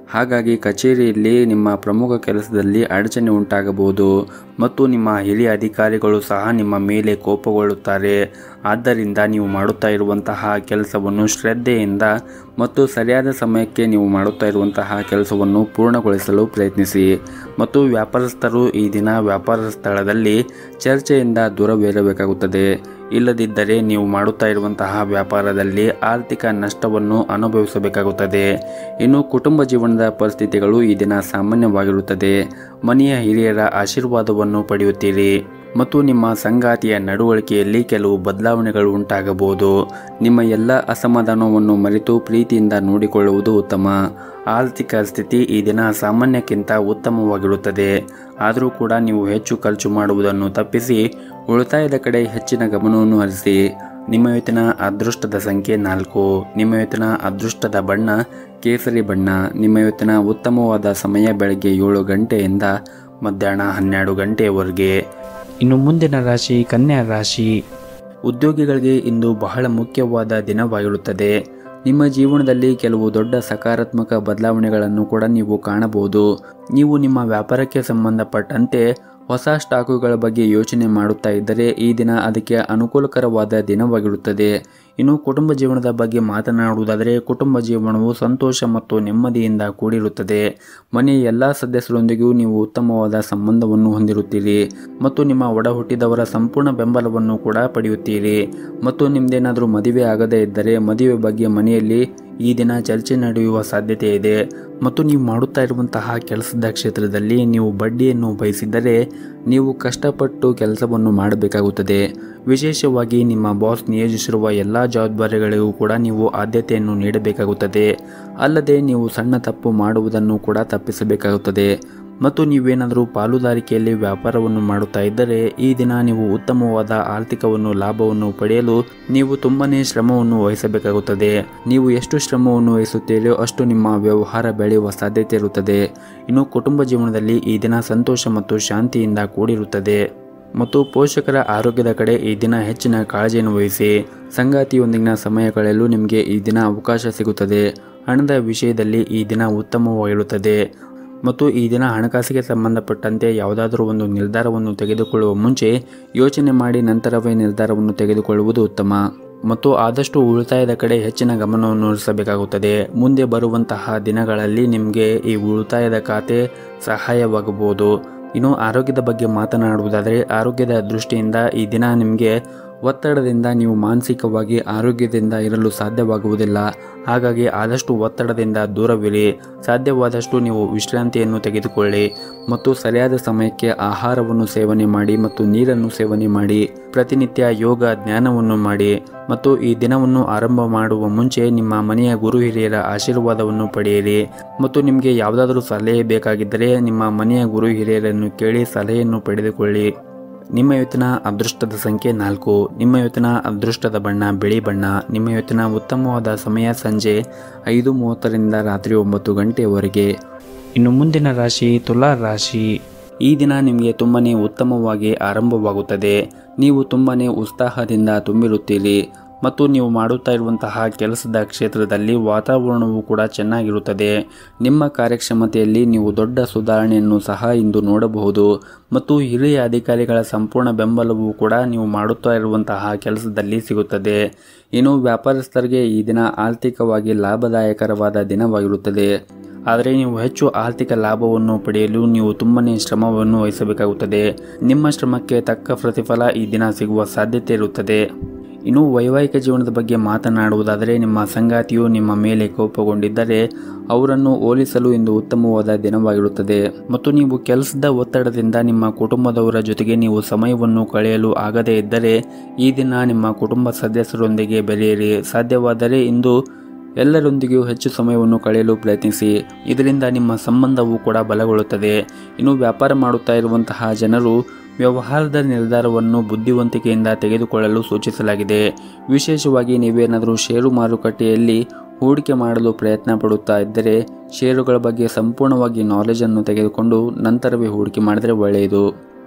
ಹಾಗಾಗಿ ಕಚೇರಿಯಲ್ಲಿ ನಿಮ್ಮ ಪ್ರಮುಖ ಕೆಲಸದಲ್ಲಿ ಅಡಚಣೆ ಉಂಟಾಗಬಹುದು ಮತ್ತು ನಿಮ್ಮ ಹಿರಿಯ ಅಧಿಕಾರಿಗಳು ಸಹ ನಿಮ್ಮ ಮೇಲೆ ಕೋಪಗೊಳ್ಳುತ್ತಾರೆ ಆದ್ದರಿಂದ ನೀವು ಮಾಡುತ್ತಾ ಇರುವಂತಹ ಕೆಲಸವನ್ನು ಶ್ರದ್ಧೆಯಿಂದ ಮತ್ತು ಸರಿಯಾದ ಸಮಯಕ್ಕೆ ನೀವು ಮಾಡುತ್ತಾ ಇರುವಂತಹ ಕೆಲಸವನ್ನು ಪೂರ್ಣಗೊಳಿಸಲು ಪ್ರಯತ್ನಿಸಿ ಮತ್ತು ವ್ಯಾಪಾರಸ್ಥರು ಈ ದಿನ ವ್ಯಾಪಾರ ಸ್ಥಳದಲ್ಲಿ ಚರ್ಚೆಯಿಂದ ದೂರವಿರಬೇಕಾಗುತ್ತದೆ ಇಲ್ಲದಿದ್ದರೆ ನೀವು ಮಾಡುತ್ತಾ ಇರುವಂತಹ ವ್ಯಾಪಾರದಲ್ಲಿ ಆರ್ಥಿಕ ನಷ್ಟವನ್ನು ಅನುಭವಿಸಬೇಕಾಗುತ್ತದೆ ಇನ್ನು ಕುಟುಂಬ ಜೀವನದ ಪರಿಸ್ಥಿತಿಗಳು ಈ ದಿನ ಸಾಮಾನ್ಯವಾಗಿರುತ್ತದೆ ಮನೆಯ ಹಿರಿಯರ ಆಶೀರ್ವಾದವನ್ನು ಪಡೆಯುತ್ತೀರಿ ಮತ್ತು ನಿಮ್ಮ ಸಂಗಾತಿಯ ನಡವಳಿಕೆಯಲ್ಲಿ ಕೆಲವು ಬದಲಾವಣೆಗಳು ಉಂಟಾಗಬಹುದು ನಿಮ್ಮ ಎಲ್ಲ ಅಸಮಾಧಾನವನ್ನು ಮರೆತು ಪ್ರೀತಿಯಿಂದ ನೋಡಿಕೊಳ್ಳುವುದು ಉತ್ತಮ ಆರ್ಥಿಕ ಸ್ಥಿತಿ ಈ ದಿನ ಸಾಮಾನ್ಯಕ್ಕಿಂತ ಉತ್ತಮವಾಗಿರುತ್ತದೆ ಆದರೂ ಕೂಡ ನೀವು ಹೆಚ್ಚು ಖರ್ಚು ಮಾಡುವುದನ್ನು ತಪ್ಪಿಸಿ ಉಳಿತಾಯದ ಕಡೆ ಹೆಚ್ಚಿನ ಗಮನವನ್ನು ಹರಿಸಿ ನಿಮ್ಮ ಇವತ್ತಿನ ಅದೃಷ್ಟದ ಸಂಖ್ಯೆ ನಾಲ್ಕು ನಿಮ್ಮ ಇವತ್ತಿನ ಅದೃಷ್ಟದ ಬಣ್ಣ ಕೇಸರಿ ಬಣ್ಣ ನಿಮ್ಮ ಇವತ್ತಿನ ಉತ್ತಮವಾದ ಸಮಯ ಬೆಳಗ್ಗೆ ಏಳು ಗಂಟೆಯಿಂದ ಮಧ್ಯಾಹ್ನ ಹನ್ನೆರಡು ಗಂಟೆಯವರೆಗೆ ಇನ್ನು ಮುಂದಿನ ರಾಶಿ ಕನ್ಯಾ ರಾಶಿ ಉದ್ಯೋಗಿಗಳಿಗೆ ಇಂದು ಬಹಳ ಮುಖ್ಯವಾದ ದಿನವಾಗಿರುತ್ತದೆ ನಿಮ್ಮ ಜೀವನದಲ್ಲಿ ಕೆಲವು ದೊಡ್ಡ ಸಕಾರಾತ್ಮಕ ಬದಲಾವಣೆಗಳನ್ನು ಕೂಡ ನೀವು ಕಾಣಬಹುದು ನೀವು ನಿಮ್ಮ ವ್ಯಾಪಾರಕ್ಕೆ ಸಂಬಂಧಪಟ್ಟಂತೆ ಹೊಸ ಸ್ಟಾಕುಗಳ ಬಗ್ಗೆ ಯೋಚನೆ ಮಾಡುತ್ತಾ ಇದ್ದರೆ ಈ ದಿನ ಅದಕ್ಕೆ ಅನುಕೂಲಕರವಾದ ದಿನವಾಗಿರುತ್ತದೆ ಇನ್ನು ಕುಟುಂಬ ಜೀವನದ ಬಗ್ಗೆ ಮಾತನಾಡುವುದಾದರೆ ಕುಟುಂಬ ಜೀವನವು ಸಂತೋಷ ಮತ್ತು ನೆಮ್ಮದಿಯಿಂದ ಕೂಡಿರುತ್ತದೆ ಮನೆಯ ಎಲ್ಲ ಸದಸ್ಯರೊಂದಿಗೂ ನೀವು ಉತ್ತಮವಾದ ಸಂಬಂಧವನ್ನು ಹೊಂದಿರುತ್ತೀರಿ ಮತ್ತು ನಿಮ್ಮ ಒಡ ಹುಟ್ಟಿದವರ ಸಂಪೂರ್ಣ ಬೆಂಬಲವನ್ನು ಕೂಡ ಪಡೆಯುತ್ತೀರಿ ಮತ್ತು ನಿಮ್ದೇನಾದರೂ ಮದುವೆ ಆಗದೇ ಇದ್ದರೆ ಮದುವೆ ಬಗ್ಗೆ ಮನೆಯಲ್ಲಿ ಈ ದಿನ ಚರ್ಚೆ ನಡೆಯುವ ಸಾಧ್ಯತೆ ಇದೆ ಮತ್ತು ನೀವು ಮಾಡುತ್ತಾ ಇರುವಂತಹ ಕೆಲಸದ ಕ್ಷೇತ್ರದಲ್ಲಿ ನೀವು ಬಡ್ಡಿಯನ್ನು ಬಯಸಿದ್ದರೆ ನೀವು ಕಷ್ಟಪಟ್ಟು ಕೆಲಸವನ್ನು ಮಾಡಬೇಕಾಗುತ್ತದೆ ವಿಶೇಷವಾಗಿ ನಿಮ್ಮ ಬಾಸ್ ನಿಯೋಜಿಸಿರುವ ಎಲ್ಲ ಜವಾಬ್ದಾರಿಗಳಿಗೂ ಕೂಡ ನೀವು ಆದ್ಯತೆಯನ್ನು ನೀಡಬೇಕಾಗುತ್ತದೆ ಅಲ್ಲದೆ ನೀವು ಸಣ್ಣ ತಪ್ಪು ಮಾಡುವುದನ್ನು ಕೂಡ ತಪ್ಪಿಸಬೇಕಾಗುತ್ತದೆ ಮತ್ತು ನೀವೇನಾದರೂ ಪಾಲುದಾರಿಕೆಯಲ್ಲಿ ವ್ಯಾಪಾರವನ್ನು ಮಾಡುತ್ತಾ ಇದ್ದರೆ ಈ ದಿನ ನೀವು ಉತ್ತಮವಾದ ಆರ್ಥಿಕವನ್ನು ಲಾಭವನ್ನು ಪಡೆಯಲು ನೀವು ತುಂಬನೇ ಶ್ರಮವನ್ನು ವಹಿಸಬೇಕಾಗುತ್ತದೆ ನೀವು ಎಷ್ಟು ಶ್ರಮವನ್ನು ವಹಿಸುತ್ತೀರೋ ಅಷ್ಟು ನಿಮ್ಮ ವ್ಯವಹಾರ ಬೆಳೆಯುವ ಸಾಧ್ಯತೆ ಇರುತ್ತದೆ ಇನ್ನು ಕುಟುಂಬ ಜೀವನದಲ್ಲಿ ಈ ದಿನ ಸಂತೋಷ ಮತ್ತು ಶಾಂತಿಯಿಂದ ಕೂಡಿರುತ್ತದೆ ಮತ್ತು ಪೋಷಕರ ಆರೋಗ್ಯದ ಕಡೆ ಈ ದಿನ ಹೆಚ್ಚಿನ ಕಾಳಜಿಯನ್ನು ವಹಿಸಿ ಸಂಗಾತಿಯೊಂದಿಗಿನ ಸಮಯ ಕಳೆಯಲು ನಿಮಗೆ ಈ ದಿನ ಅವಕಾಶ ಸಿಗುತ್ತದೆ ಹಣದ ವಿಷಯದಲ್ಲಿ ಈ ದಿನ ಉತ್ತಮವಾಗಿರುತ್ತದೆ ಮತ್ತು ಈ ದಿನ ಹಣಕಾಸಿಗೆ ಸಂಬಂಧಪಟ್ಟಂತೆ ಯಾವುದಾದರೂ ಒಂದು ನಿರ್ಧಾರವನ್ನು ತೆಗೆದುಕೊಳ್ಳುವ ಮುಂಚೆ ಯೋಚನೆ ಮಾಡಿ ನಂತರವೇ ನಿರ್ಧಾರವನ್ನು ತೆಗೆದುಕೊಳ್ಳುವುದು ಉತ್ತಮ ಮತ್ತು ಆದಷ್ಟು ಉಳಿತಾಯದ ಕಡೆ ಹೆಚ್ಚಿನ ಗಮನವನ್ನು ಹರಿಸಬೇಕಾಗುತ್ತದೆ ಮುಂದೆ ಬರುವಂತಹ ದಿನಗಳಲ್ಲಿ ನಿಮಗೆ ಈ ಉಳಿತಾಯದ ಖಾತೆ ಸಹಾಯವಾಗಬಹುದು ಇನ್ನು ಆರೋಗ್ಯದ ಬಗ್ಗೆ ಮಾತನಾಡುವುದಾದರೆ ಆರೋಗ್ಯದ ದೃಷ್ಟಿಯಿಂದ ಈ ದಿನ ನಿಮಗೆ ಒತ್ತಡದಿಂದ ನೀವು ಮಾನಸಿಕವಾಗಿ ಆರೋಗ್ಯದಿಂದ ಇರಲು ಸಾಧ್ಯವಾಗುವುದಿಲ್ಲ ಹಾಗಾಗಿ ಆದಷ್ಟು ಒತ್ತಡದಿಂದ ದೂರವಿರಿ ಸಾಧ್ಯವಾದಷ್ಟು ನೀವು ವಿಶ್ರಾಂತಿಯನ್ನು ತೆಗೆದುಕೊಳ್ಳಿ ಮತ್ತು ಸರಿಯಾದ ಸಮಯಕ್ಕೆ ಆಹಾರವನ್ನು ಸೇವನೆ ಮಾಡಿ ಮತ್ತು ನೀರನ್ನು ಸೇವನೆ ಮಾಡಿ ಪ್ರತಿನಿತ್ಯ ಯೋಗ ಜ್ಞಾನವನ್ನು ಮಾಡಿ ಮತ್ತು ಈ ದಿನವನ್ನು ಆರಂಭ ಮಾಡುವ ಮುಂಚೆ ನಿಮ್ಮ ಮನೆಯ ಗುರು ಹಿರಿಯರ ಆಶೀರ್ವಾದವನ್ನು ಪಡೆಯಿರಿ ಮತ್ತು ನಿಮಗೆ ಯಾವುದಾದರೂ ಸಲಹೆ ಬೇಕಾಗಿದ್ದರೆ ನಿಮ್ಮ ಮನೆಯ ಗುರು ಹಿರಿಯರನ್ನು ಕೇಳಿ ಸಲಹೆಯನ್ನು ಪಡೆದುಕೊಳ್ಳಿ ನಿಮ್ಮ ಇವತ್ತಿನ ಅದೃಷ್ಟದ ಸಂಖ್ಯೆ ನಾಲ್ಕು ನಿಮ್ಮ ಇವತ್ತಿನ ಅದೃಷ್ಟದ ಬಣ್ಣ ಬಿಳಿ ಬಣ್ಣ ನಿಮ್ಮ ಇವತ್ತಿನ ಉತ್ತಮವಾದ ಸಮಯ ಸಂಜೆ ಐದು ಮೂವತ್ತರಿಂದ ರಾತ್ರಿ ಒಂಬತ್ತು ಗಂಟೆಯವರೆಗೆ ಇನ್ನು ಮುಂದಿನ ರಾಶಿ ತುಲಾ ರಾಶಿ ಈ ದಿನ ನಿಮಗೆ ತುಂಬನೇ ಉತ್ತಮವಾಗಿ ಆರಂಭವಾಗುತ್ತದೆ ನೀವು ತುಂಬನೇ ಉತ್ಸಾಹದಿಂದ ತುಂಬಿರುತ್ತೀರಿ ಮತ್ತು ನೀವು ಮಾಡುತ್ತಾ ಇರುವಂತಹ ಕೆಲಸದ ಕ್ಷೇತ್ರದಲ್ಲಿ ವಾತಾವರಣವು ಕೂಡ ಚೆನ್ನಾಗಿರುತ್ತದೆ ನಿಮ್ಮ ಕಾರ್ಯಕ್ಷಮತೆಯಲ್ಲಿ ನೀವು ದೊಡ್ಡ ಸುಧಾರಣೆಯನ್ನು ಸಹ ಇಂದು ನೋಡಬಹುದು ಮತ್ತು ಹಿರಿಯ ಅಧಿಕಾರಿಗಳ ಸಂಪೂರ್ಣ ಬೆಂಬಲವೂ ಕೂಡ ನೀವು ಮಾಡುತ್ತಾ ಇರುವಂತಹ ಕೆಲಸದಲ್ಲಿ ಸಿಗುತ್ತದೆ ಇನ್ನು ವ್ಯಾಪಾರಸ್ಥರಿಗೆ ಈ ದಿನ ಆರ್ಥಿಕವಾಗಿ ಲಾಭದಾಯಕರವಾದ ದಿನವಾಗಿರುತ್ತದೆ ಆದರೆ ನೀವು ಹೆಚ್ಚು ಆರ್ಥಿಕ ಲಾಭವನ್ನು ಪಡೆಯಲು ನೀವು ತುಂಬನೇ ಶ್ರಮವನ್ನು ವಹಿಸಬೇಕಾಗುತ್ತದೆ ನಿಮ್ಮ ಶ್ರಮಕ್ಕೆ ತಕ್ಕ ಪ್ರತಿಫಲ ಈ ದಿನ ಸಿಗುವ ಸಾಧ್ಯತೆ ಇರುತ್ತದೆ ಇನ್ನು ವೈವಾಹಿಕ ಜೀವನದ ಬಗ್ಗೆ ಮಾತನಾಡುವುದಾದರೆ ನಿಮ್ಮ ಸಂಗಾತಿಯು ನಿಮ್ಮ ಮೇಲೆ ಕೋಪಗೊಂಡಿದ್ದರೆ ಅವರನ್ನು ಹೋಲಿಸಲು ಇಂದು ಉತ್ತಮವಾದ ದಿನವಾಗಿರುತ್ತದೆ ಮತ್ತು ನೀವು ಕೆಲಸದ ಒತ್ತಡದಿಂದ ನಿಮ್ಮ ಕುಟುಂಬದವರ ಜೊತೆಗೆ ನೀವು ಸಮಯವನ್ನು ಕಳೆಯಲು ಆಗದೇ ಇದ್ದರೆ ಈ ದಿನ ನಿಮ್ಮ ಕುಟುಂಬ ಸದಸ್ಯರೊಂದಿಗೆ ಬೆರೆಯಿರಿ ಸಾಧ್ಯವಾದರೆ ಇಂದು ಎಲ್ಲರೊಂದಿಗೂ ಹೆಚ್ಚು ಸಮಯವನ್ನು ಕಳೆಯಲು ಪ್ರಯತ್ನಿಸಿ ಇದರಿಂದ ನಿಮ್ಮ ಸಂಬಂಧವು ಕೂಡ ಬಲಗೊಳ್ಳುತ್ತದೆ ಇನ್ನು ವ್ಯಾಪಾರ ಮಾಡುತ್ತಾ ಇರುವಂತಹ ಜನರು ವ್ಯವಹಾರದ ನಿರ್ಧಾರವನ್ನು ಬುದ್ಧಿವಂತಿಕೆಯಿಂದ ತೆಗೆದುಕೊಳ್ಳಲು ಸೂಚಿಸಲಾಗಿದೆ ವಿಶೇಷವಾಗಿ ನೀವೇನಾದರೂ ಷೇರು ಮಾರುಕಟ್ಟೆಯಲ್ಲಿ ಹೂಡಿಕೆ ಮಾಡಲು ಪ್ರಯತ್ನ ಪಡುತ್ತಾ ಇದ್ದರೆ ಷೇರುಗಳ ಬಗ್ಗೆ ಸಂಪೂರ್ಣವಾಗಿ ನಾಲೆಜನ್ನು ತೆಗೆದುಕೊಂಡು ನಂತರವೇ ಹೂಡಿಕೆ ಮಾಡಿದರೆ ಒಳ್ಳೆಯದು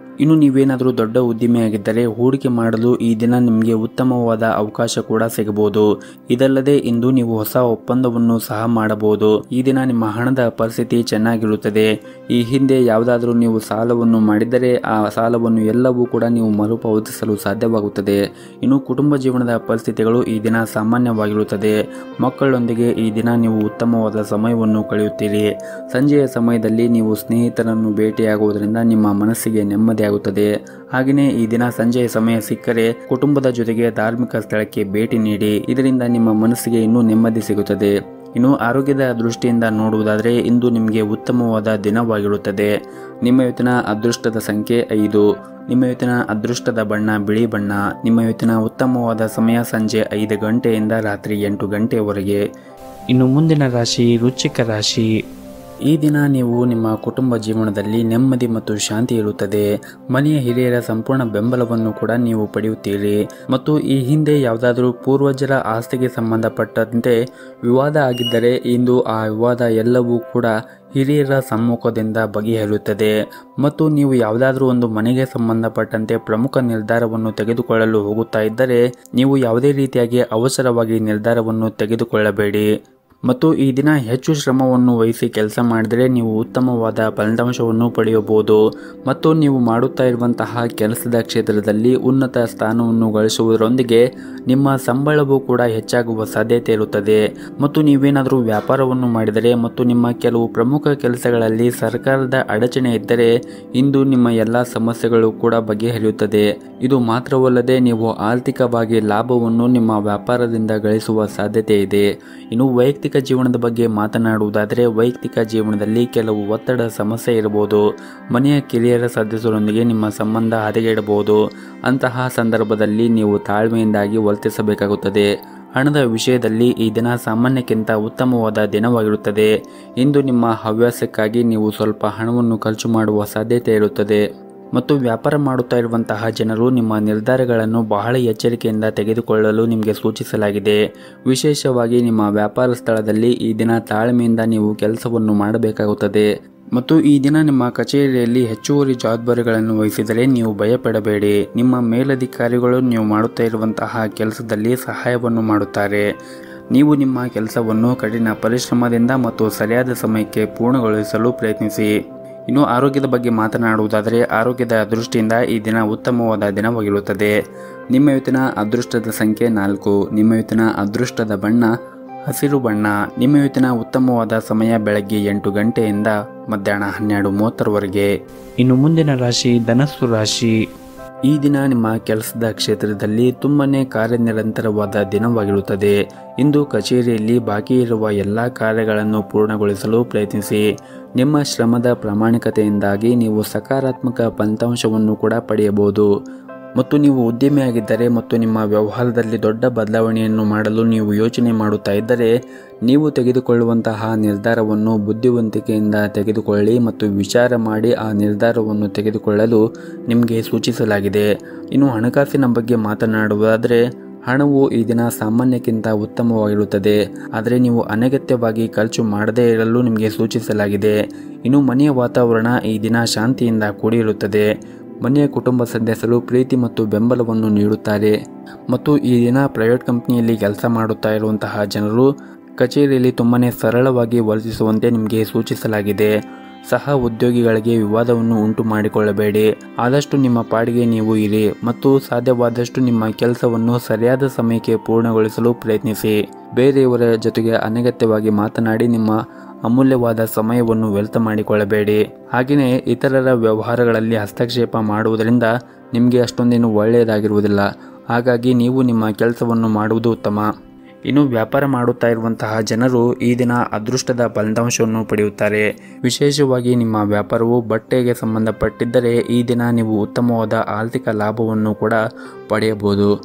ಇನ್ನು ನೀವೇನಾದರೂ ದೊಡ್ಡ ಉದ್ದಿಮೆಯಾಗಿದ್ದರೆ ಹೂಡಿಕೆ ಮಾಡಲು ಈ ದಿನ ನಿಮಗೆ ಉತ್ತಮವಾದ ಅವಕಾಶ ಕೂಡ ಸಿಗಬಹುದು ಇದಲ್ಲದೆ ಇಂದು ನೀವು ಹೊಸ ಒಪ್ಪಂದವನ್ನು ಸಹ ಮಾಡಬಹುದು ಈ ದಿನ ನಿಮ್ಮ ಹಣದ ಪರಿಸ್ಥಿತಿ ಚೆನ್ನಾಗಿರುತ್ತದೆ ಈ ಹಿಂದೆ ಯಾವುದಾದ್ರೂ ನೀವು ಸಾಲವನ್ನು ಮಾಡಿದರೆ ಆ ಸಾಲವನ್ನು ಎಲ್ಲವೂ ಕೂಡ ನೀವು ಮರುಪಾವತಿಸಲು ಸಾಧ್ಯವಾಗುತ್ತದೆ ಇನ್ನು ಕುಟುಂಬ ಜೀವನದ ಪರಿಸ್ಥಿತಿಗಳು ಈ ದಿನ ಸಾಮಾನ್ಯವಾಗಿರುತ್ತದೆ ಮಕ್ಕಳೊಂದಿಗೆ ಈ ದಿನ ನೀವು ಉತ್ತಮವಾದ ಸಮಯವನ್ನು ಕಳೆಯುತ್ತೀರಿ ಸಂಜೆಯ ಸಮಯದಲ್ಲಿ ನೀವು ಸ್ನೇಹಿತರನ್ನು ಭೇಟಿಯಾಗುವುದರಿಂದ ನಿಮ್ಮ ಮನಸ್ಸಿಗೆ ನೆಮ್ಮದಿಯಾಗುತ್ತದೆ ಹಾಗೆಯೇ ಈ ದಿನ ಸಂಜೆಯ ಸಮಯ ಸಿಕ್ಕರೆ ಕುಟುಂಬದ ಜೊತೆಗೆ ಧಾರ್ಮಿಕ ಸ್ಥಳಕ್ಕೆ ಭೇಟಿ ನೀಡಿ ಇದರಿಂದ ನಿಮ್ಮ ಮನಸ್ಸಿಗೆ ಇನ್ನೂ ನೆಮ್ಮದಿ ಸಿಗುತ್ತದೆ ಇನ್ನು ಆರೋಗ್ಯದ ದೃಷ್ಟಿಯಿಂದ ನೋಡುವುದಾದರೆ ಇಂದು ನಿಮಗೆ ಉತ್ತಮವಾದ ದಿನವಾಗಿರುತ್ತದೆ ನಿಮ್ಮ ಇವತ್ತಿನ ಅದೃಷ್ಟದ ಸಂಖ್ಯೆ ಐದು ನಿಮ್ಮ ಇವತ್ತಿನ ಅದೃಷ್ಟದ ಬಣ್ಣ ಬಿಳಿ ಬಣ್ಣ ನಿಮ್ಮ ಇವತ್ತಿನ ಉತ್ತಮವಾದ ಸಮಯ ಸಂಜೆ ಐದು ಗಂಟೆಯಿಂದ ರಾತ್ರಿ ಎಂಟು ಗಂಟೆಯವರೆಗೆ ಇನ್ನು ಮುಂದಿನ ರಾಶಿ ವೃಶ್ಚಿಕ ರಾಶಿ ಈ ದಿನ ನೀವು ನಿಮ್ಮ ಕುಟುಂಬ ಜೀವನದಲ್ಲಿ ನೆಮ್ಮದಿ ಮತ್ತು ಶಾಂತಿ ಇರುತ್ತದೆ ಮನೆಯ ಹಿರಿಯರ ಸಂಪೂರ್ಣ ಬೆಂಬಲವನ್ನು ಕೂಡ ನೀವು ಪಡೆಯುತ್ತೀರಿ ಮತ್ತು ಈ ಹಿಂದೆ ಯಾವುದಾದರೂ ಪೂರ್ವಜರ ಆಸ್ತಿಗೆ ಸಂಬಂಧಪಟ್ಟಂತೆ ವಿವಾದ ಆಗಿದ್ದರೆ ಇಂದು ಆ ವಿವಾದ ಎಲ್ಲವೂ ಕೂಡ ಹಿರಿಯರ ಸಮ್ಮುಖದಿಂದ ಬಗೆಹರಿಯುತ್ತದೆ ಮತ್ತು ನೀವು ಯಾವುದಾದ್ರೂ ಒಂದು ಮನೆಗೆ ಸಂಬಂಧಪಟ್ಟಂತೆ ಪ್ರಮುಖ ನಿರ್ಧಾರವನ್ನು ತೆಗೆದುಕೊಳ್ಳಲು ಹೋಗುತ್ತಾ ಇದ್ದರೆ ನೀವು ಯಾವುದೇ ರೀತಿಯಾಗಿ ಅವಸರವಾಗಿ ನಿರ್ಧಾರವನ್ನು ತೆಗೆದುಕೊಳ್ಳಬೇಡಿ ಮತ್ತು ಈ ದಿನ ಹೆಚ್ಚು ಶ್ರಮವನ್ನು ವಹಿಸಿ ಕೆಲಸ ಮಾಡಿದರೆ ನೀವು ಉತ್ತಮವಾದ ಫಲಿತಾಂಶವನ್ನು ಪಡೆಯಬಹುದು ಮತ್ತು ನೀವು ಮಾಡುತ್ತಾ ಇರುವಂತಹ ಕೆಲಸದ ಕ್ಷೇತ್ರದಲ್ಲಿ ಉನ್ನತ ಸ್ಥಾನವನ್ನು ಗಳಿಸುವುದರೊಂದಿಗೆ ನಿಮ್ಮ ಸಂಬಳವೂ ಕೂಡ ಹೆಚ್ಚಾಗುವ ಸಾಧ್ಯತೆ ಇರುತ್ತದೆ ಮತ್ತು ನೀವೇನಾದರೂ ವ್ಯಾಪಾರವನ್ನು ಮಾಡಿದರೆ ಮತ್ತು ನಿಮ್ಮ ಕೆಲವು ಪ್ರಮುಖ ಕೆಲಸಗಳಲ್ಲಿ ಸರ್ಕಾರದ ಅಡಚಣೆ ಇದ್ದರೆ ಇಂದು ನಿಮ್ಮ ಎಲ್ಲ ಸಮಸ್ಯೆಗಳು ಕೂಡ ಬಗೆಹರಿಯುತ್ತದೆ ಇದು ಮಾತ್ರವಲ್ಲದೆ ನೀವು ಆರ್ಥಿಕವಾಗಿ ಲಾಭವನ್ನು ನಿಮ್ಮ ವ್ಯಾಪಾರದಿಂದ ಗಳಿಸುವ ಸಾಧ್ಯತೆ ಇದೆ ಇನ್ನು ವೈಯಕ್ತಿಕ ಜೀವನದ ಬಗ್ಗೆ ಮಾತನಾಡುವುದಾದರೆ ವೈಯಕ್ತಿಕ ಜೀವನದಲ್ಲಿ ಕೆಲವು ಒತ್ತಡ ಸಮಸ್ಯೆ ಇರಬಹುದು ಮನೆಯ ಕಿರಿಯರ ಸದಸ್ಯರೊಂದಿಗೆ ನಿಮ್ಮ ಸಂಬಂಧ ಹದಗೆಡಬಹುದು ಅಂತಹ ಸಂದರ್ಭದಲ್ಲಿ ನೀವು ತಾಳ್ಮೆಯಿಂದಾಗಿ ವರ್ತಿಸಬೇಕಾಗುತ್ತದೆ ಹಣದ ವಿಷಯದಲ್ಲಿ ಈ ದಿನ ಸಾಮಾನ್ಯಕ್ಕಿಂತ ಉತ್ತಮವಾದ ದಿನವಾಗಿರುತ್ತದೆ ಇಂದು ನಿಮ್ಮ ಹವ್ಯಾಸಕ್ಕಾಗಿ ನೀವು ಸ್ವಲ್ಪ ಹಣವನ್ನು ಖರ್ಚು ಮಾಡುವ ಸಾಧ್ಯತೆ ಇರುತ್ತದೆ ಮತ್ತು ವ್ಯಾಪಾರ ಮಾಡುತ್ತಾ ಇರುವಂತಹ ಜನರು ನಿಮ್ಮ ನಿರ್ಧಾರಗಳನ್ನು ಬಹಳ ಎಚ್ಚರಿಕೆಯಿಂದ ತೆಗೆದುಕೊಳ್ಳಲು ನಿಮಗೆ ಸೂಚಿಸಲಾಗಿದೆ ವಿಶೇಷವಾಗಿ ನಿಮ್ಮ ವ್ಯಾಪಾರ ಸ್ಥಳದಲ್ಲಿ ಈ ದಿನ ತಾಳ್ಮೆಯಿಂದ ನೀವು ಕೆಲಸವನ್ನು ಮಾಡಬೇಕಾಗುತ್ತದೆ ಮತ್ತು ಈ ದಿನ ನಿಮ್ಮ ಕಚೇರಿಯಲ್ಲಿ ಹೆಚ್ಚುವರಿ ಜವಾಬ್ದಾರಿಗಳನ್ನು ವಹಿಸಿದರೆ ನೀವು ಭಯಪಡಬೇಡಿ ನಿಮ್ಮ ಮೇಲಧಿಕಾರಿಗಳು ನೀವು ಮಾಡುತ್ತಾ ಇರುವಂತಹ ಕೆಲಸದಲ್ಲಿ ಸಹಾಯವನ್ನು ಮಾಡುತ್ತಾರೆ ನೀವು ನಿಮ್ಮ ಕೆಲಸವನ್ನು ಕಠಿಣ ಪರಿಶ್ರಮದಿಂದ ಮತ್ತು ಸರಿಯಾದ ಸಮಯಕ್ಕೆ ಪೂರ್ಣಗೊಳಿಸಲು ಪ್ರಯತ್ನಿಸಿ ಇನ್ನು ಆರೋಗ್ಯದ ಬಗ್ಗೆ ಮಾತನಾಡುವುದಾದರೆ ಆರೋಗ್ಯದ ದೃಷ್ಟಿಯಿಂದ ಈ ದಿನ ಉತ್ತಮವಾದ ದಿನವಾಗಿರುತ್ತದೆ ನಿಮ್ಮ ಇವತ್ತಿನ ಅದೃಷ್ಟದ ಸಂಖ್ಯೆ ನಾಲ್ಕು ನಿಮ್ಮ ಇವತ್ತಿನ ಅದೃಷ್ಟದ ಬಣ್ಣ ಹಸಿರು ಬಣ್ಣ ನಿಮ್ಮ ಇವತ್ತಿನ ಉತ್ತಮವಾದ ಸಮಯ ಬೆಳಗ್ಗೆ ಎಂಟು ಗಂಟೆಯಿಂದ ಮಧ್ಯಾಹ್ನ ಹನ್ನೆರಡು ಮೂವತ್ತರವರೆಗೆ ಇನ್ನು ಮುಂದಿನ ರಾಶಿ ಧನಸ್ಸು ರಾಶಿ ಈ ದಿನ ನಿಮ್ಮ ಕೆಲಸದ ಕ್ಷೇತ್ರದಲ್ಲಿ ತುಂಬನೇ ಕಾರ್ಯನಿರಂತರವಾದ ದಿನವಾಗಿರುತ್ತದೆ ಇಂದು ಕಚೇರಿಯಲ್ಲಿ ಬಾಕಿ ಇರುವ ಎಲ್ಲ ಕಾರ್ಯಗಳನ್ನು ಪೂರ್ಣಗೊಳಿಸಲು ಪ್ರಯತ್ನಿಸಿ ನಿಮ್ಮ ಶ್ರಮದ ಪ್ರಾಮಾಣಿಕತೆಯಿಂದಾಗಿ ನೀವು ಸಕಾರಾತ್ಮಕ ಫಲಿತಾಂಶವನ್ನು ಕೂಡ ಪಡೆಯಬಹುದು ಮತ್ತು ನೀವು ಉದ್ಯಮಿಯಾಗಿದ್ದರೆ ಮತ್ತು ನಿಮ್ಮ ವ್ಯವಹಾರದಲ್ಲಿ ದೊಡ್ಡ ಬದಲಾವಣೆಯನ್ನು ಮಾಡಲು ನೀವು ಯೋಚನೆ ಮಾಡುತ್ತಾ ಇದ್ದರೆ ನೀವು ತೆಗೆದುಕೊಳ್ಳುವಂತಹ ನಿರ್ಧಾರವನ್ನು ಬುದ್ಧಿವಂತಿಕೆಯಿಂದ ತೆಗೆದುಕೊಳ್ಳಿ ಮತ್ತು ವಿಚಾರ ಮಾಡಿ ಆ ನಿರ್ಧಾರವನ್ನು ತೆಗೆದುಕೊಳ್ಳಲು ನಿಮಗೆ ಸೂಚಿಸಲಾಗಿದೆ ಇನ್ನು ಹಣಕಾಸಿನ ಬಗ್ಗೆ ಮಾತನಾಡುವುದಾದರೆ ಹಣವು ಈ ದಿನ ಸಾಮಾನ್ಯಕ್ಕಿಂತ ಉತ್ತಮವಾಗಿರುತ್ತದೆ ಆದರೆ ನೀವು ಅನಗತ್ಯವಾಗಿ ಖರ್ಚು ಮಾಡದೇ ಇರಲು ನಿಮಗೆ ಸೂಚಿಸಲಾಗಿದೆ ಇನ್ನು ಮನೆಯ ವಾತಾವರಣ ಈ ದಿನ ಶಾಂತಿಯಿಂದ ಕೂಡಿರುತ್ತದೆ ಮನೆಯ ಕುಟುಂಬ ಸದಸ್ಯರು ಪ್ರೀತಿ ಮತ್ತು ಬೆಂಬಲವನ್ನು ನೀಡುತ್ತಾರೆ ಮತ್ತು ಈ ದಿನ ಪ್ರೈವೇಟ್ ಕಂಪ್ನಿಯಲ್ಲಿ ಕೆಲಸ ಮಾಡುತ್ತಾ ಇರುವಂತಹ ಜನರು ಕಚೇರಿಯಲ್ಲಿ ತುಂಬನೇ ಸರಳವಾಗಿ ವರ್ತಿಸುವಂತೆ ನಿಮಗೆ ಸೂಚಿಸಲಾಗಿದೆ ಸಹ ಉದ್ಯೋಗಿಗಳಿಗೆ ವಿವಾದವನ್ನು ಉಂಟು ಮಾಡಿಕೊಳ್ಳಬೇಡಿ ಆದಷ್ಟು ನಿಮ್ಮ ಪಾಡಿಗೆ ನೀವು ಇರಿ ಮತ್ತು ಸಾಧ್ಯವಾದಷ್ಟು ನಿಮ್ಮ ಕೆಲಸವನ್ನು ಸರಿಯಾದ ಸಮಯಕ್ಕೆ ಪೂರ್ಣಗೊಳಿಸಲು ಪ್ರಯತ್ನಿಸಿ ಬೇರೆಯವರ ಜೊತೆಗೆ ಅನಗತ್ಯವಾಗಿ ಮಾತನಾಡಿ ನಿಮ್ಮ ಅಮೂಲ್ಯವಾದ ಸಮಯವನ್ನು ವ್ಯರ್ಥ ಮಾಡಿಕೊಳ್ಳಬೇಡಿ ಹಾಗೆಯೇ ಇತರರ ವ್ಯವಹಾರಗಳಲ್ಲಿ ಹಸ್ತಕ್ಷೇಪ ಮಾಡುವುದರಿಂದ ನಿಮಗೆ ಅಷ್ಟೊಂದೇನು ಒಳ್ಳೆಯದಾಗಿರುವುದಿಲ್ಲ ಹಾಗಾಗಿ ನೀವು ನಿಮ್ಮ ಕೆಲಸವನ್ನು ಮಾಡುವುದು ಉತ್ತಮ ಇನ್ನು ವ್ಯಾಪಾರ ಮಾಡುತ್ತಾ ಇರುವಂತಹ ಜನರು ಈ ದಿನ ಅದೃಷ್ಟದ ಫಲಿತಾಂಶವನ್ನು ಪಡೆಯುತ್ತಾರೆ ವಿಶೇಷವಾಗಿ ನಿಮ್ಮ ವ್ಯಾಪಾರವು ಬಟ್ಟೆಗೆ ಸಂಬಂಧಪಟ್ಟಿದ್ದರೆ ಈ ದಿನ ನೀವು ಉತ್ತಮವಾದ ಆರ್ಥಿಕ ಲಾಭವನ್ನು ಕೂಡ ಪಡೆಯಬಹುದು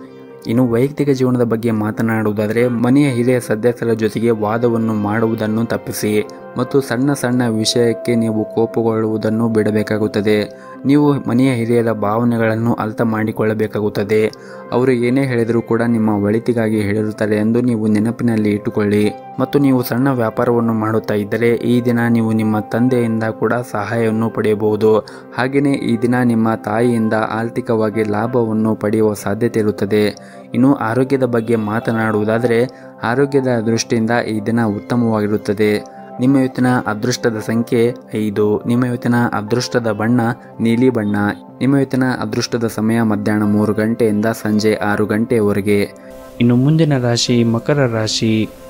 ಇನ್ನು ವೈಯಕ್ತಿಕ ಜೀವನದ ಬಗ್ಗೆ ಮಾತನಾಡುವುದಾದರೆ ಮನೆಯ ಹಿರಿಯ ಸದಸ್ಯರ ಜೊತೆಗೆ ವಾದವನ್ನು ಮಾಡುವುದನ್ನು ತಪ್ಪಿಸಿ ಮತ್ತು ಸಣ್ಣ ಸಣ್ಣ ವಿಷಯಕ್ಕೆ ನೀವು ಕೋಪಗೊಳ್ಳುವುದನ್ನು ಬಿಡಬೇಕಾಗುತ್ತದೆ ನೀವು ಮನೆಯ ಹಿರಿಯರ ಭಾವನೆಗಳನ್ನು ಅರ್ಥ ಮಾಡಿಕೊಳ್ಳಬೇಕಾಗುತ್ತದೆ ಅವರು ಏನೇ ಹೇಳಿದರೂ ಕೂಡ ನಿಮ್ಮ ಒಳಿತಿಗಾಗಿ ಹೇಳಿರುತ್ತಾರೆ ಎಂದು ನೀವು ನೆನಪಿನಲ್ಲಿ ಇಟ್ಟುಕೊಳ್ಳಿ ಮತ್ತು ನೀವು ಸಣ್ಣ ವ್ಯಾಪಾರವನ್ನು ಮಾಡುತ್ತಾ ಇದ್ದರೆ ಈ ದಿನ ನೀವು ನಿಮ್ಮ ತಂದೆಯಿಂದ ಕೂಡ ಸಹಾಯವನ್ನು ಪಡೆಯಬಹುದು ಹಾಗೆಯೇ ಈ ದಿನ ನಿಮ್ಮ ತಾಯಿಯಿಂದ ಆರ್ಥಿಕವಾಗಿ ಲಾಭವನ್ನು ಪಡೆಯುವ ಸಾಧ್ಯತೆ ಇರುತ್ತದೆ ಇನ್ನು ಆರೋಗ್ಯದ ಬಗ್ಗೆ ಮಾತನಾಡುವುದಾದರೆ ಆರೋಗ್ಯದ ದೃಷ್ಟಿಯಿಂದ ಈ ದಿನ ಉತ್ತಮವಾಗಿರುತ್ತದೆ ನಿಮ್ಮ ಇವತ್ತಿನ ಅದೃಷ್ಟದ ಸಂಖ್ಯೆ ಐದು ನಿಮ್ಮ ಇವತ್ತಿನ ಅದೃಷ್ಟದ ಬಣ್ಣ ನೀಲಿ ಬಣ್ಣ ನಿಮ್ಮ ಇವತ್ತಿನ ಅದೃಷ್ಟದ ಸಮಯ ಮಧ್ಯಾಹ್ನ ಮೂರು ಗಂಟೆಯಿಂದ ಸಂಜೆ ಆರು ಗಂಟೆಯವರೆಗೆ ಇನ್ನು ಮುಂದಿನ ರಾಶಿ ಮಕರ ರಾಶಿ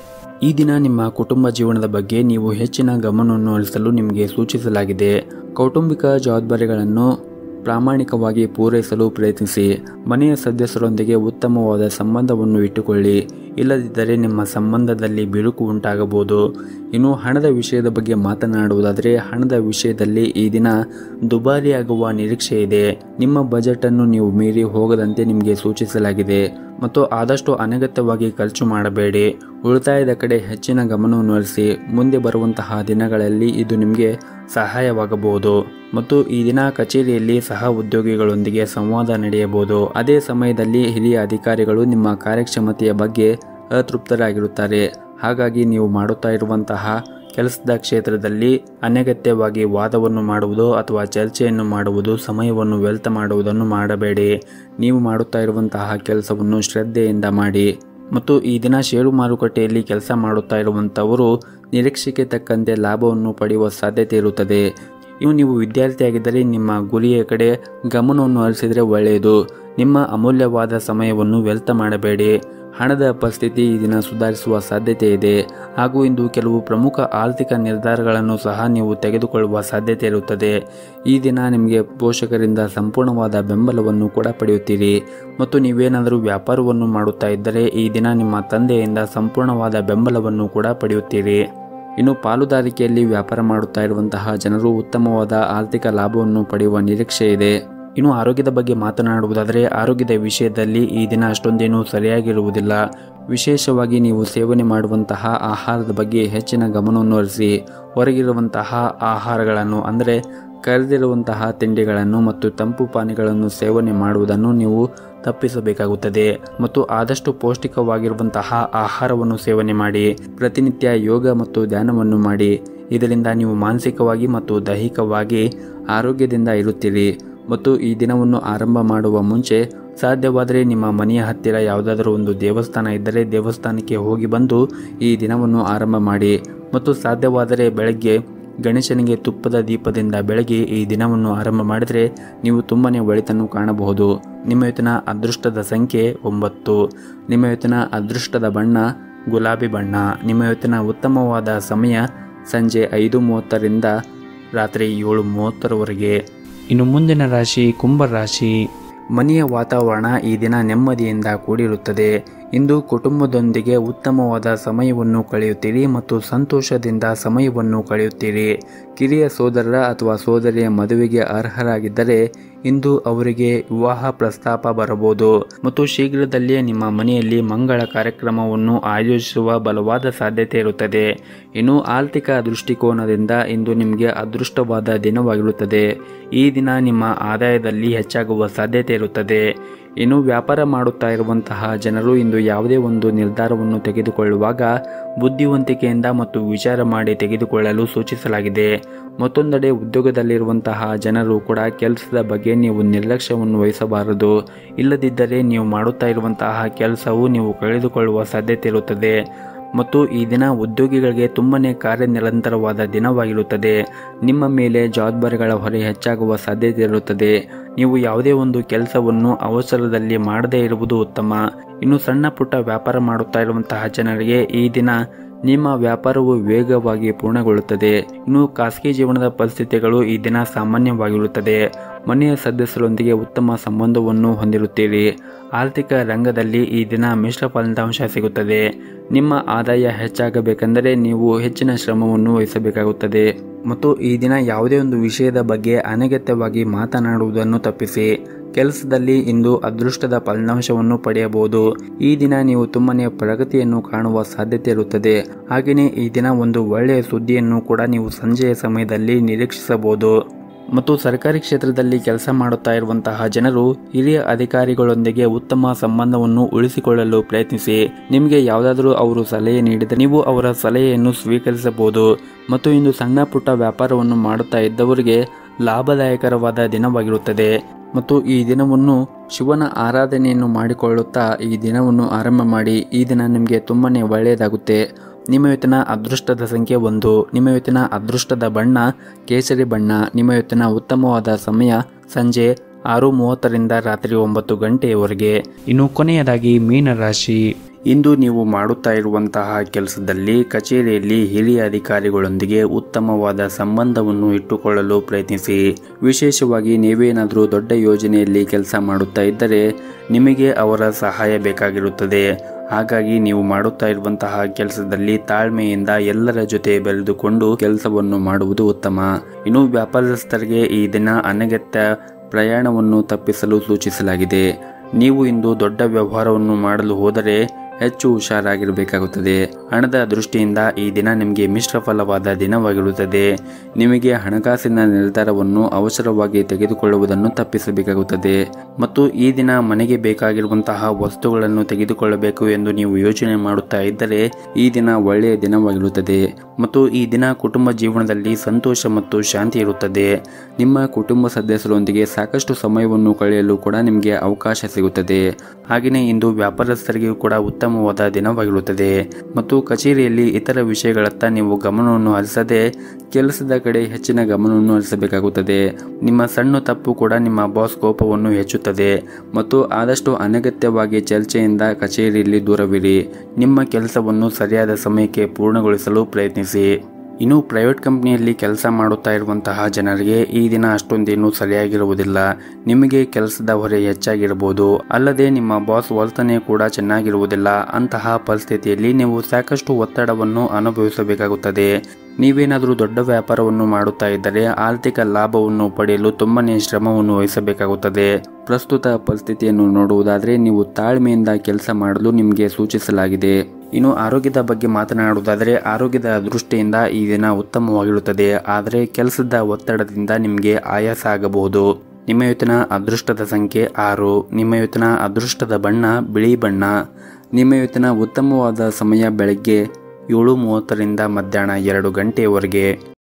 ಈ ದಿನ ನಿಮ್ಮ ಕುಟುಂಬ ಜೀವನದ ಬಗ್ಗೆ ನೀವು ಹೆಚ್ಚಿನ ಗಮನವನ್ನು ಹರಿಸಲು ನಿಮಗೆ ಸೂಚಿಸಲಾಗಿದೆ ಕೌಟುಂಬಿಕ ಜವಾಬ್ದಾರಿಗಳನ್ನು ಪ್ರಾಮಾಣಿಕವಾಗಿ ಪೂರೈಸಲು ಪ್ರಯತ್ನಿಸಿ ಮನೆಯ ಸದಸ್ಯರೊಂದಿಗೆ ಉತ್ತಮವಾದ ಸಂಬಂಧವನ್ನು ಇಟ್ಟುಕೊಳ್ಳಿ ಇಲ್ಲದಿದ್ದರೆ ನಿಮ್ಮ ಸಂಬಂಧದಲ್ಲಿ ಬಿರುಕು ಉಂಟಾಗಬಹುದು ಇನ್ನು ಹಣದ ವಿಷಯದ ಬಗ್ಗೆ ಮಾತನಾಡುವುದಾದರೆ ಹಣದ ವಿಷಯದಲ್ಲಿ ಈ ದಿನ ದುಬಾರಿಯಾಗುವ ನಿರೀಕ್ಷೆ ಇದೆ ನಿಮ್ಮ ಬಜೆಟನ್ನು ನೀವು ಮೀರಿ ಹೋಗದಂತೆ ನಿಮಗೆ ಸೂಚಿಸಲಾಗಿದೆ ಮತ್ತು ಆದಷ್ಟು ಅನಗತ್ಯವಾಗಿ ಖರ್ಚು ಮಾಡಬೇಡಿ ಉಳಿತಾಯದ ಕಡೆ ಹೆಚ್ಚಿನ ಗಮನವನ್ನು ಹರಿಸಿ ಮುಂದೆ ಬರುವಂತಹ ದಿನಗಳಲ್ಲಿ ಇದು ನಿಮಗೆ ಸಹಾಯವಾಗಬಹುದು ಮತ್ತು ಈ ದಿನ ಕಚೇರಿಯಲ್ಲಿ ಸಹ ಉದ್ಯೋಗಿಗಳೊಂದಿಗೆ ಸಂವಾದ ನಡೆಯಬಹುದು ಅದೇ ಸಮಯದಲ್ಲಿ ಹಿರಿಯ ಅಧಿಕಾರಿಗಳು ನಿಮ್ಮ ಕಾರ್ಯಕ್ಷಮತೆಯ ಬಗ್ಗೆ ಅತೃಪ್ತರಾಗಿರುತ್ತಾರೆ ಹಾಗಾಗಿ ನೀವು ಮಾಡುತ್ತಾ ಇರುವಂತಹ ಕೆಲಸದ ಕ್ಷೇತ್ರದಲ್ಲಿ ಅನಗತ್ಯವಾಗಿ ವಾದವನ್ನು ಮಾಡುವುದು ಅಥವಾ ಚರ್ಚೆಯನ್ನು ಮಾಡುವುದು ಸಮಯವನ್ನು ವ್ಯರ್ಥ ಮಾಡುವುದನ್ನು ಮಾಡಬೇಡಿ ನೀವು ಮಾಡುತ್ತಾ ಇರುವಂತಹ ಕೆಲಸವನ್ನು ಶ್ರದ್ಧೆಯಿಂದ ಮಾಡಿ ಮತ್ತು ಈ ದಿನ ಷೇರು ಮಾರುಕಟ್ಟೆಯಲ್ಲಿ ಕೆಲಸ ಮಾಡುತ್ತಾ ಇರುವಂಥವರು ನಿರೀಕ್ಷೆಗೆ ತಕ್ಕಂತೆ ಲಾಭವನ್ನು ಪಡೆಯುವ ಸಾಧ್ಯತೆ ಇರುತ್ತದೆ ಇವು ನೀವು ವಿದ್ಯಾರ್ಥಿಯಾಗಿದ್ದರೆ ನಿಮ್ಮ ಗುರಿಯ ಕಡೆ ಗಮನವನ್ನು ಹರಿಸಿದರೆ ಒಳ್ಳೆಯದು ನಿಮ್ಮ ಅಮೂಲ್ಯವಾದ ಸಮಯವನ್ನು ವ್ಯರ್ಥ ಮಾಡಬೇಡಿ ಹಣದ ಪರಿಸ್ಥಿತಿ ಈ ದಿನ ಸುಧಾರಿಸುವ ಸಾಧ್ಯತೆ ಇದೆ ಹಾಗೂ ಇಂದು ಕೆಲವು ಪ್ರಮುಖ ಆರ್ಥಿಕ ನಿರ್ಧಾರಗಳನ್ನು ಸಹ ನೀವು ತೆಗೆದುಕೊಳ್ಳುವ ಸಾಧ್ಯತೆ ಇರುತ್ತದೆ ಈ ದಿನ ನಿಮಗೆ ಪೋಷಕರಿಂದ ಸಂಪೂರ್ಣವಾದ ಬೆಂಬಲವನ್ನು ಕೂಡ ಪಡೆಯುತ್ತೀರಿ ಮತ್ತು ನೀವೇನಾದರೂ ವ್ಯಾಪಾರವನ್ನು ಮಾಡುತ್ತಾ ಇದ್ದರೆ ಈ ದಿನ ನಿಮ್ಮ ತಂದೆಯಿಂದ ಸಂಪೂರ್ಣವಾದ ಬೆಂಬಲವನ್ನು ಕೂಡ ಪಡೆಯುತ್ತೀರಿ ಇನ್ನು ಪಾಲುದಾರಿಕೆಯಲ್ಲಿ ವ್ಯಾಪಾರ ಮಾಡುತ್ತಾ ಇರುವಂತಹ ಜನರು ಉತ್ತಮವಾದ ಆರ್ಥಿಕ ಲಾಭವನ್ನು ಪಡೆಯುವ ನಿರೀಕ್ಷೆ ಇದೆ ಇನ್ನು ಆರೋಗ್ಯದ ಬಗ್ಗೆ ಮಾತನಾಡುವುದಾದರೆ ಆರೋಗ್ಯದ ವಿಷಯದಲ್ಲಿ ಈ ದಿನ ಅಷ್ಟೊಂದೇನೂ ಸರಿಯಾಗಿರುವುದಿಲ್ಲ ವಿಶೇಷವಾಗಿ ನೀವು ಸೇವನೆ ಮಾಡುವಂತಹ ಆಹಾರದ ಬಗ್ಗೆ ಹೆಚ್ಚಿನ ಗಮನವನ್ನು ಹರಿಸಿ ಹೊರಗಿರುವಂತಹ ಆಹಾರಗಳನ್ನು ಅಂದರೆ ಕರೆದಿರುವಂತಹ ತಿಂಡಿಗಳನ್ನು ಮತ್ತು ತಂಪು ಪಾನೀಯಗಳನ್ನು ಸೇವನೆ ಮಾಡುವುದನ್ನು ನೀವು ತಪ್ಪಿಸಬೇಕಾಗುತ್ತದೆ ಮತ್ತು ಆದಷ್ಟು ಪೌಷ್ಟಿಕವಾಗಿರುವಂತಹ ಆಹಾರವನ್ನು ಸೇವನೆ ಮಾಡಿ ಪ್ರತಿನಿತ್ಯ ಯೋಗ ಮತ್ತು ಧ್ಯಾನವನ್ನು ಮಾಡಿ ಇದರಿಂದ ನೀವು ಮಾನಸಿಕವಾಗಿ ಮತ್ತು ದೈಹಿಕವಾಗಿ ಆರೋಗ್ಯದಿಂದ ಇರುತ್ತೀರಿ ಮತ್ತು ಈ ದಿನವನ್ನು ಆರಂಭ ಮಾಡುವ ಮುಂಚೆ ಸಾಧ್ಯವಾದರೆ ನಿಮ್ಮ ಮನೆಯ ಹತ್ತಿರ ಯಾವುದಾದರೂ ಒಂದು ದೇವಸ್ಥಾನ ಇದ್ದರೆ ದೇವಸ್ಥಾನಕ್ಕೆ ಹೋಗಿ ಬಂದು ಈ ದಿನವನ್ನು ಆರಂಭ ಮಾಡಿ ಮತ್ತು ಸಾಧ್ಯವಾದರೆ ಬೆಳಗ್ಗೆ ಗಣೇಶನಿಗೆ ತುಪ್ಪದ ದೀಪದಿಂದ ಬೆಳಗ್ಗೆ ಈ ದಿನವನ್ನು ಆರಂಭ ಮಾಡಿದರೆ ನೀವು ತುಂಬನೇ ಒಳಿತನ್ನು ಕಾಣಬಹುದು ನಿಮ್ಮ ಇವತ್ತಿನ ಅದೃಷ್ಟದ ಸಂಖ್ಯೆ ಒಂಬತ್ತು ನಿಮ್ಮ ಇವತ್ತಿನ ಅದೃಷ್ಟದ ಬಣ್ಣ ಗುಲಾಬಿ ಬಣ್ಣ ನಿಮ್ಮ ಇವತ್ತಿನ ಉತ್ತಮವಾದ ಸಮಯ ಸಂಜೆ ಐದು ಮೂವತ್ತರಿಂದ ರಾತ್ರಿ ಏಳು ಮೂವತ್ತರವರೆಗೆ ಇನ್ನು ಮುಂದಿನ ರಾಶಿ ಕುಂಭ ರಾಶಿ ಮನೆಯ ವಾತಾವರಣ ಈ ದಿನ ನೆಮ್ಮದಿಯಿಂದ ಕೂಡಿರುತ್ತದೆ ಇಂದು ಕುಟುಂಬದೊಂದಿಗೆ ಉತ್ತಮವಾದ ಸಮಯವನ್ನು ಕಳೆಯುತ್ತೀರಿ ಮತ್ತು ಸಂತೋಷದಿಂದ ಸಮಯವನ್ನು ಕಳೆಯುತ್ತೀರಿ ಕಿರಿಯ ಸೋದರರ ಅಥವಾ ಸೋದರಿಯ ಮದುವೆಗೆ ಅರ್ಹರಾಗಿದ್ದರೆ ಇಂದು ಅವರಿಗೆ ವಿವಾಹ ಪ್ರಸ್ತಾಪ ಬರಬಹುದು ಮತ್ತು ಶೀಘ್ರದಲ್ಲಿಯೇ ನಿಮ್ಮ ಮನೆಯಲ್ಲಿ ಮಂಗಳ ಕಾರ್ಯಕ್ರಮವನ್ನು ಆಯೋಜಿಸುವ ಬಲವಾದ ಸಾಧ್ಯತೆ ಇರುತ್ತದೆ ಇನ್ನು ಆರ್ಥಿಕ ದೃಷ್ಟಿಕೋನದಿಂದ ಇಂದು ನಿಮಗೆ ಅದೃಷ್ಟವಾದ ದಿನವಾಗಿರುತ್ತದೆ ಈ ದಿನ ನಿಮ್ಮ ಆದಾಯದಲ್ಲಿ ಹೆಚ್ಚಾಗುವ ಸಾಧ್ಯತೆ ಇರುತ್ತದೆ ಇನ್ನು ವ್ಯಾಪಾರ ಮಾಡುತ್ತಾ ಇರುವಂತಹ ಜನರು ಇಂದು ಯಾವುದೇ ಒಂದು ನಿರ್ಧಾರವನ್ನು ತೆಗೆದುಕೊಳ್ಳುವಾಗ ಬುದ್ಧಿವಂತಿಕೆಯಿಂದ ಮತ್ತು ವಿಚಾರ ಮಾಡಿ ತೆಗೆದುಕೊಳ್ಳಲು ಸೂಚಿಸಲಾಗಿದೆ ಮತ್ತೊಂದೆಡೆ ಉದ್ಯೋಗದಲ್ಲಿರುವಂತಹ ಜನರು ಕೂಡ ಕೆಲಸದ ಬಗ್ಗೆ ನೀವು ನಿರ್ಲಕ್ಷ್ಯವನ್ನು ವಹಿಸಬಾರದು ಇಲ್ಲದಿದ್ದರೆ ನೀವು ಮಾಡುತ್ತಾ ಇರುವಂತಹ ಕೆಲಸವು ನೀವು ಕಳೆದುಕೊಳ್ಳುವ ಸಾಧ್ಯತೆ ಇರುತ್ತದೆ ಮತ್ತು ಈ ದಿನ ಉದ್ಯೋಗಿಗಳಿಗೆ ತುಂಬನೇ ಕಾರ್ಯನಿರಂತರವಾದ ದಿನವಾಗಿರುತ್ತದೆ ನಿಮ್ಮ ಮೇಲೆ ಜವಾಬ್ದಾರಿಗಳ ಹೊರೆ ಹೆಚ್ಚಾಗುವ ಸಾಧ್ಯತೆ ಇರುತ್ತದೆ ನೀವು ಯಾವುದೇ ಒಂದು ಕೆಲಸವನ್ನು ಅವಸರದಲ್ಲಿ ಮಾಡದೇ ಇರುವುದು ಉತ್ತಮ ಇನ್ನು ಸಣ್ಣ ಪುಟ್ಟ ವ್ಯಾಪಾರ ಮಾಡುತ್ತಾ ಇರುವಂತಹ ಜನರಿಗೆ ಈ ದಿನ ನಿಮ್ಮ ವ್ಯಾಪಾರವು ವೇಗವಾಗಿ ಪೂರ್ಣಗೊಳ್ಳುತ್ತದೆ ಇನ್ನು ಖಾಸಗಿ ಜೀವನದ ಪರಿಸ್ಥಿತಿಗಳು ಈ ದಿನ ಸಾಮಾನ್ಯವಾಗಿರುತ್ತದೆ ಮನೆಯ ಸದಸ್ಯರೊಂದಿಗೆ ಉತ್ತಮ ಸಂಬಂಧವನ್ನು ಹೊಂದಿರುತ್ತೀರಿ ಆರ್ಥಿಕ ರಂಗದಲ್ಲಿ ಈ ದಿನ ಮಿಶ್ರ ಫಲಿತಾಂಶ ಸಿಗುತ್ತದೆ ನಿಮ್ಮ ಆದಾಯ ಹೆಚ್ಚಾಗಬೇಕೆಂದರೆ ನೀವು ಹೆಚ್ಚಿನ ಶ್ರಮವನ್ನು ವಹಿಸಬೇಕಾಗುತ್ತದೆ ಮತ್ತು ಈ ದಿನ ಯಾವುದೇ ಒಂದು ವಿಷಯದ ಬಗ್ಗೆ ಅನಗತ್ಯವಾಗಿ ಮಾತನಾಡುವುದನ್ನು ತಪ್ಪಿಸಿ ಕೆಲಸದಲ್ಲಿ ಇಂದು ಅದೃಷ್ಟದ ಫಲಿತಾಂಶವನ್ನು ಪಡೆಯಬಹುದು ಈ ದಿನ ನೀವು ತುಂಬನೇ ಪ್ರಗತಿಯನ್ನು ಕಾಣುವ ಸಾಧ್ಯತೆ ಇರುತ್ತದೆ ಹಾಗೆಯೇ ಈ ದಿನ ಒಂದು ಒಳ್ಳೆಯ ಸುದ್ದಿಯನ್ನು ಕೂಡ ನೀವು ಸಂಜೆಯ ಸಮಯದಲ್ಲಿ ನಿರೀಕ್ಷಿಸಬಹುದು ಮತ್ತು ಸರ್ಕಾರಿ ಕ್ಷೇತ್ರದಲ್ಲಿ ಕೆಲಸ ಮಾಡುತ್ತಾ ಇರುವಂತಹ ಜನರು ಹಿರಿಯ ಅಧಿಕಾರಿಗಳೊಂದಿಗೆ ಉತ್ತಮ ಸಂಬಂಧವನ್ನು ಉಳಿಸಿಕೊಳ್ಳಲು ಪ್ರಯತ್ನಿಸಿ ನಿಮಗೆ ಯಾವುದಾದರೂ ಅವರು ಸಲಹೆ ನೀಡಿದರೆ ನೀವು ಅವರ ಸಲಹೆಯನ್ನು ಸ್ವೀಕರಿಸಬಹುದು ಮತ್ತು ಇಂದು ಸಣ್ಣ ಪುಟ್ಟ ವ್ಯಾಪಾರವನ್ನು ಮಾಡುತ್ತಾ ಇದ್ದವರಿಗೆ ಲಾಭದಾಯಕರವಾದ ದಿನವಾಗಿರುತ್ತದೆ ಮತ್ತು ಈ ದಿನವನ್ನು ಶಿವನ ಆರಾಧನೆಯನ್ನು ಮಾಡಿಕೊಳ್ಳುತ್ತಾ ಈ ದಿನವನ್ನು ಆರಂಭ ಮಾಡಿ ಈ ದಿನ ನಿಮಗೆ ತುಂಬನೇ ಒಳ್ಳೆಯದಾಗುತ್ತೆ ನಿಮ್ಮ ಇವತ್ತಿನ ಅದೃಷ್ಟದ ಸಂಖ್ಯೆ ಒಂದು ನಿಮ್ಮ ಇವತ್ತಿನ ಅದೃಷ್ಟದ ಬಣ್ಣ ಕೇಸರಿ ಬಣ್ಣ ನಿಮ್ಮ ಇವತ್ತಿನ ಉತ್ತಮವಾದ ಸಮಯ ಸಂಜೆ ಆರು ಮೂವತ್ತರಿಂದ ರಾತ್ರಿ ಒಂಬತ್ತು ಗಂಟೆಯವರೆಗೆ ಇನ್ನು ಕೊನೆಯದಾಗಿ ಮೀನರಾಶಿ ಇಂದು ನೀವು ಮಾಡುತ್ತಾ ಇರುವಂತಹ ಕೆಲಸದಲ್ಲಿ ಕಚೇರಿಯಲ್ಲಿ ಹಿರಿಯ ಅಧಿಕಾರಿಗಳೊಂದಿಗೆ ಉತ್ತಮವಾದ ಸಂಬಂಧವನ್ನು ಇಟ್ಟುಕೊಳ್ಳಲು ಪ್ರಯತ್ನಿಸಿ ವಿಶೇಷವಾಗಿ ನೀವೇನಾದರೂ ದೊಡ್ಡ ಯೋಜನೆಯಲ್ಲಿ ಕೆಲಸ ಮಾಡುತ್ತಾ ಇದ್ದರೆ ನಿಮಗೆ ಅವರ ಸಹಾಯ ಬೇಕಾಗಿರುತ್ತದೆ ಹಾಗಾಗಿ ನೀವು ಮಾಡುತ್ತಾ ಇರುವಂತಹ ಕೆಲಸದಲ್ಲಿ ತಾಳ್ಮೆಯಿಂದ ಎಲ್ಲರ ಜೊತೆ ಬೆರೆದುಕೊಂಡು ಕೆಲಸವನ್ನು ಮಾಡುವುದು ಉತ್ತಮ ಇನ್ನು ವ್ಯಾಪಾರಸ್ಥರಿಗೆ ಈ ದಿನ ಅನಗತ್ಯ ಪ್ರಯಾಣವನ್ನು ತಪ್ಪಿಸಲು ಸೂಚಿಸಲಾಗಿದೆ ನೀವು ಇಂದು ದೊಡ್ಡ ವ್ಯವಹಾರವನ್ನು ಮಾಡಲು ಹೋದರೆ ಹೆಚ್ಚು ಹುಷಾರಾಗಿರಬೇಕಾಗುತ್ತದೆ ಹಣದ ದೃಷ್ಟಿಯಿಂದ ಈ ದಿನ ನಿಮಗೆ ಮಿಶ್ರ ಫಲವಾದ ದಿನವಾಗಿರುತ್ತದೆ ನಿಮಗೆ ಹಣಕಾಸಿನ ನಿರ್ಧಾರವನ್ನು ಅವಸರವಾಗಿ ತೆಗೆದುಕೊಳ್ಳುವುದನ್ನು ತಪ್ಪಿಸಬೇಕಾಗುತ್ತದೆ ಮತ್ತು ಈ ದಿನ ಮನೆಗೆ ಬೇಕಾಗಿರುವಂತಹ ವಸ್ತುಗಳನ್ನು ತೆಗೆದುಕೊಳ್ಳಬೇಕು ಎಂದು ನೀವು ಯೋಚನೆ ಮಾಡುತ್ತಾ ಇದ್ದರೆ ಈ ದಿನ ಒಳ್ಳೆಯ ದಿನವಾಗಿರುತ್ತದೆ ಮತ್ತು ಈ ದಿನ ಕುಟುಂಬ ಜೀವನದಲ್ಲಿ ಸಂತೋಷ ಮತ್ತು ಶಾಂತಿ ಇರುತ್ತದೆ ನಿಮ್ಮ ಕುಟುಂಬ ಸದಸ್ಯರೊಂದಿಗೆ ಸಾಕಷ್ಟು ಸಮಯವನ್ನು ಕಳೆಯಲು ಕೂಡ ನಿಮಗೆ ಅವಕಾಶ ಸಿಗುತ್ತದೆ ಹಾಗೆಯೇ ಇಂದು ವ್ಯಾಪಾರಸ್ಥರಿಗೂ ಕೂಡ ಉತ್ತಮವಾದ ದಿನವಾಗಿರುತ್ತದೆ ಮತ್ತು ಕಚೇರಿಯಲ್ಲಿ ಇತರ ವಿಷಯಗಳತ್ತ ನೀವು ಗಮನವನ್ನು ಹರಿಸದೆ ಕೆಲಸದ ಕಡೆ ಹೆಚ್ಚಿನ ಗಮನವನ್ನು ಹರಿಸಬೇಕಾಗುತ್ತದೆ ನಿಮ್ಮ ಸಣ್ಣ ತಪ್ಪು ಕೂಡ ನಿಮ್ಮ ಬಾಸ್ ಕೋಪವನ್ನು ಹೆಚ್ಚುತ್ತದೆ ಮತ್ತು ಆದಷ್ಟು ಅನಗತ್ಯವಾಗಿ ಚರ್ಚೆಯಿಂದ ಕಚೇರಿಯಲ್ಲಿ ದೂರವಿರಿ ನಿಮ್ಮ ಕೆಲಸವನ್ನು ಸರಿಯಾದ ಸಮಯಕ್ಕೆ ಪೂರ್ಣಗೊಳಿಸಲು ಪ್ರಯತ್ನಿಸಿ ಇನ್ನು ಪ್ರೈವೇಟ್ ಕಂಪ್ನಿಯಲ್ಲಿ ಕೆಲಸ ಮಾಡುತ್ತಾ ಇರುವಂತಹ ಜನರಿಗೆ ಈ ದಿನ ಅಷ್ಟೊಂದೇನು ಸರಿಯಾಗಿರುವುದಿಲ್ಲ ನಿಮಗೆ ಕೆಲಸದ ಹೊರೆ ಹೆಚ್ಚಾಗಿರಬಹುದು ಅಲ್ಲದೆ ನಿಮ್ಮ ಬಾಸ್ ವರ್ತನೆ ಕೂಡ ಚೆನ್ನಾಗಿರುವುದಿಲ್ಲ ಅಂತಹ ಪರಿಸ್ಥಿತಿಯಲ್ಲಿ ನೀವು ಸಾಕಷ್ಟು ಒತ್ತಡವನ್ನು ಅನುಭವಿಸಬೇಕಾಗುತ್ತದೆ ನೀವೇನಾದರೂ ದೊಡ್ಡ ವ್ಯಾಪಾರವನ್ನು ಮಾಡುತ್ತಾ ಇದ್ದರೆ ಆರ್ಥಿಕ ಲಾಭವನ್ನು ಪಡೆಯಲು ತುಂಬನೇ ಶ್ರಮವನ್ನು ವಹಿಸಬೇಕಾಗುತ್ತದೆ ಪ್ರಸ್ತುತ ಪರಿಸ್ಥಿತಿಯನ್ನು ನೋಡುವುದಾದರೆ ನೀವು ತಾಳ್ಮೆಯಿಂದ ಕೆಲಸ ಮಾಡಲು ನಿಮಗೆ ಸೂಚಿಸಲಾಗಿದೆ ಇನ್ನು ಆರೋಗ್ಯದ ಬಗ್ಗೆ ಮಾತನಾಡುವುದಾದರೆ ಆರೋಗ್ಯದ ದೃಷ್ಟಿಯಿಂದ ಈ ದಿನ ಉತ್ತಮವಾಗಿರುತ್ತದೆ ಆದರೆ ಕೆಲಸದ ಒತ್ತಡದಿಂದ ನಿಮಗೆ ಆಯಾಸ ಆಗಬಹುದು ನಿಮ್ಮ ಇವತ್ತಿನ ಅದೃಷ್ಟದ ಸಂಖ್ಯೆ ಆರು ನಿಮ್ಮ ಇವತ್ತಿನ ಅದೃಷ್ಟದ ಬಣ್ಣ ಬಿಳಿ ಬಣ್ಣ ನಿಮ್ಮ ಇವತ್ತಿನ ಉತ್ತಮವಾದ ಸಮಯ ಬೆಳಗ್ಗೆ ಏಳು ಮೂವತ್ತರಿಂದ ಮಧ್ಯಾಹ್ನ ಎರಡು ಗಂಟೆಯವರೆಗೆ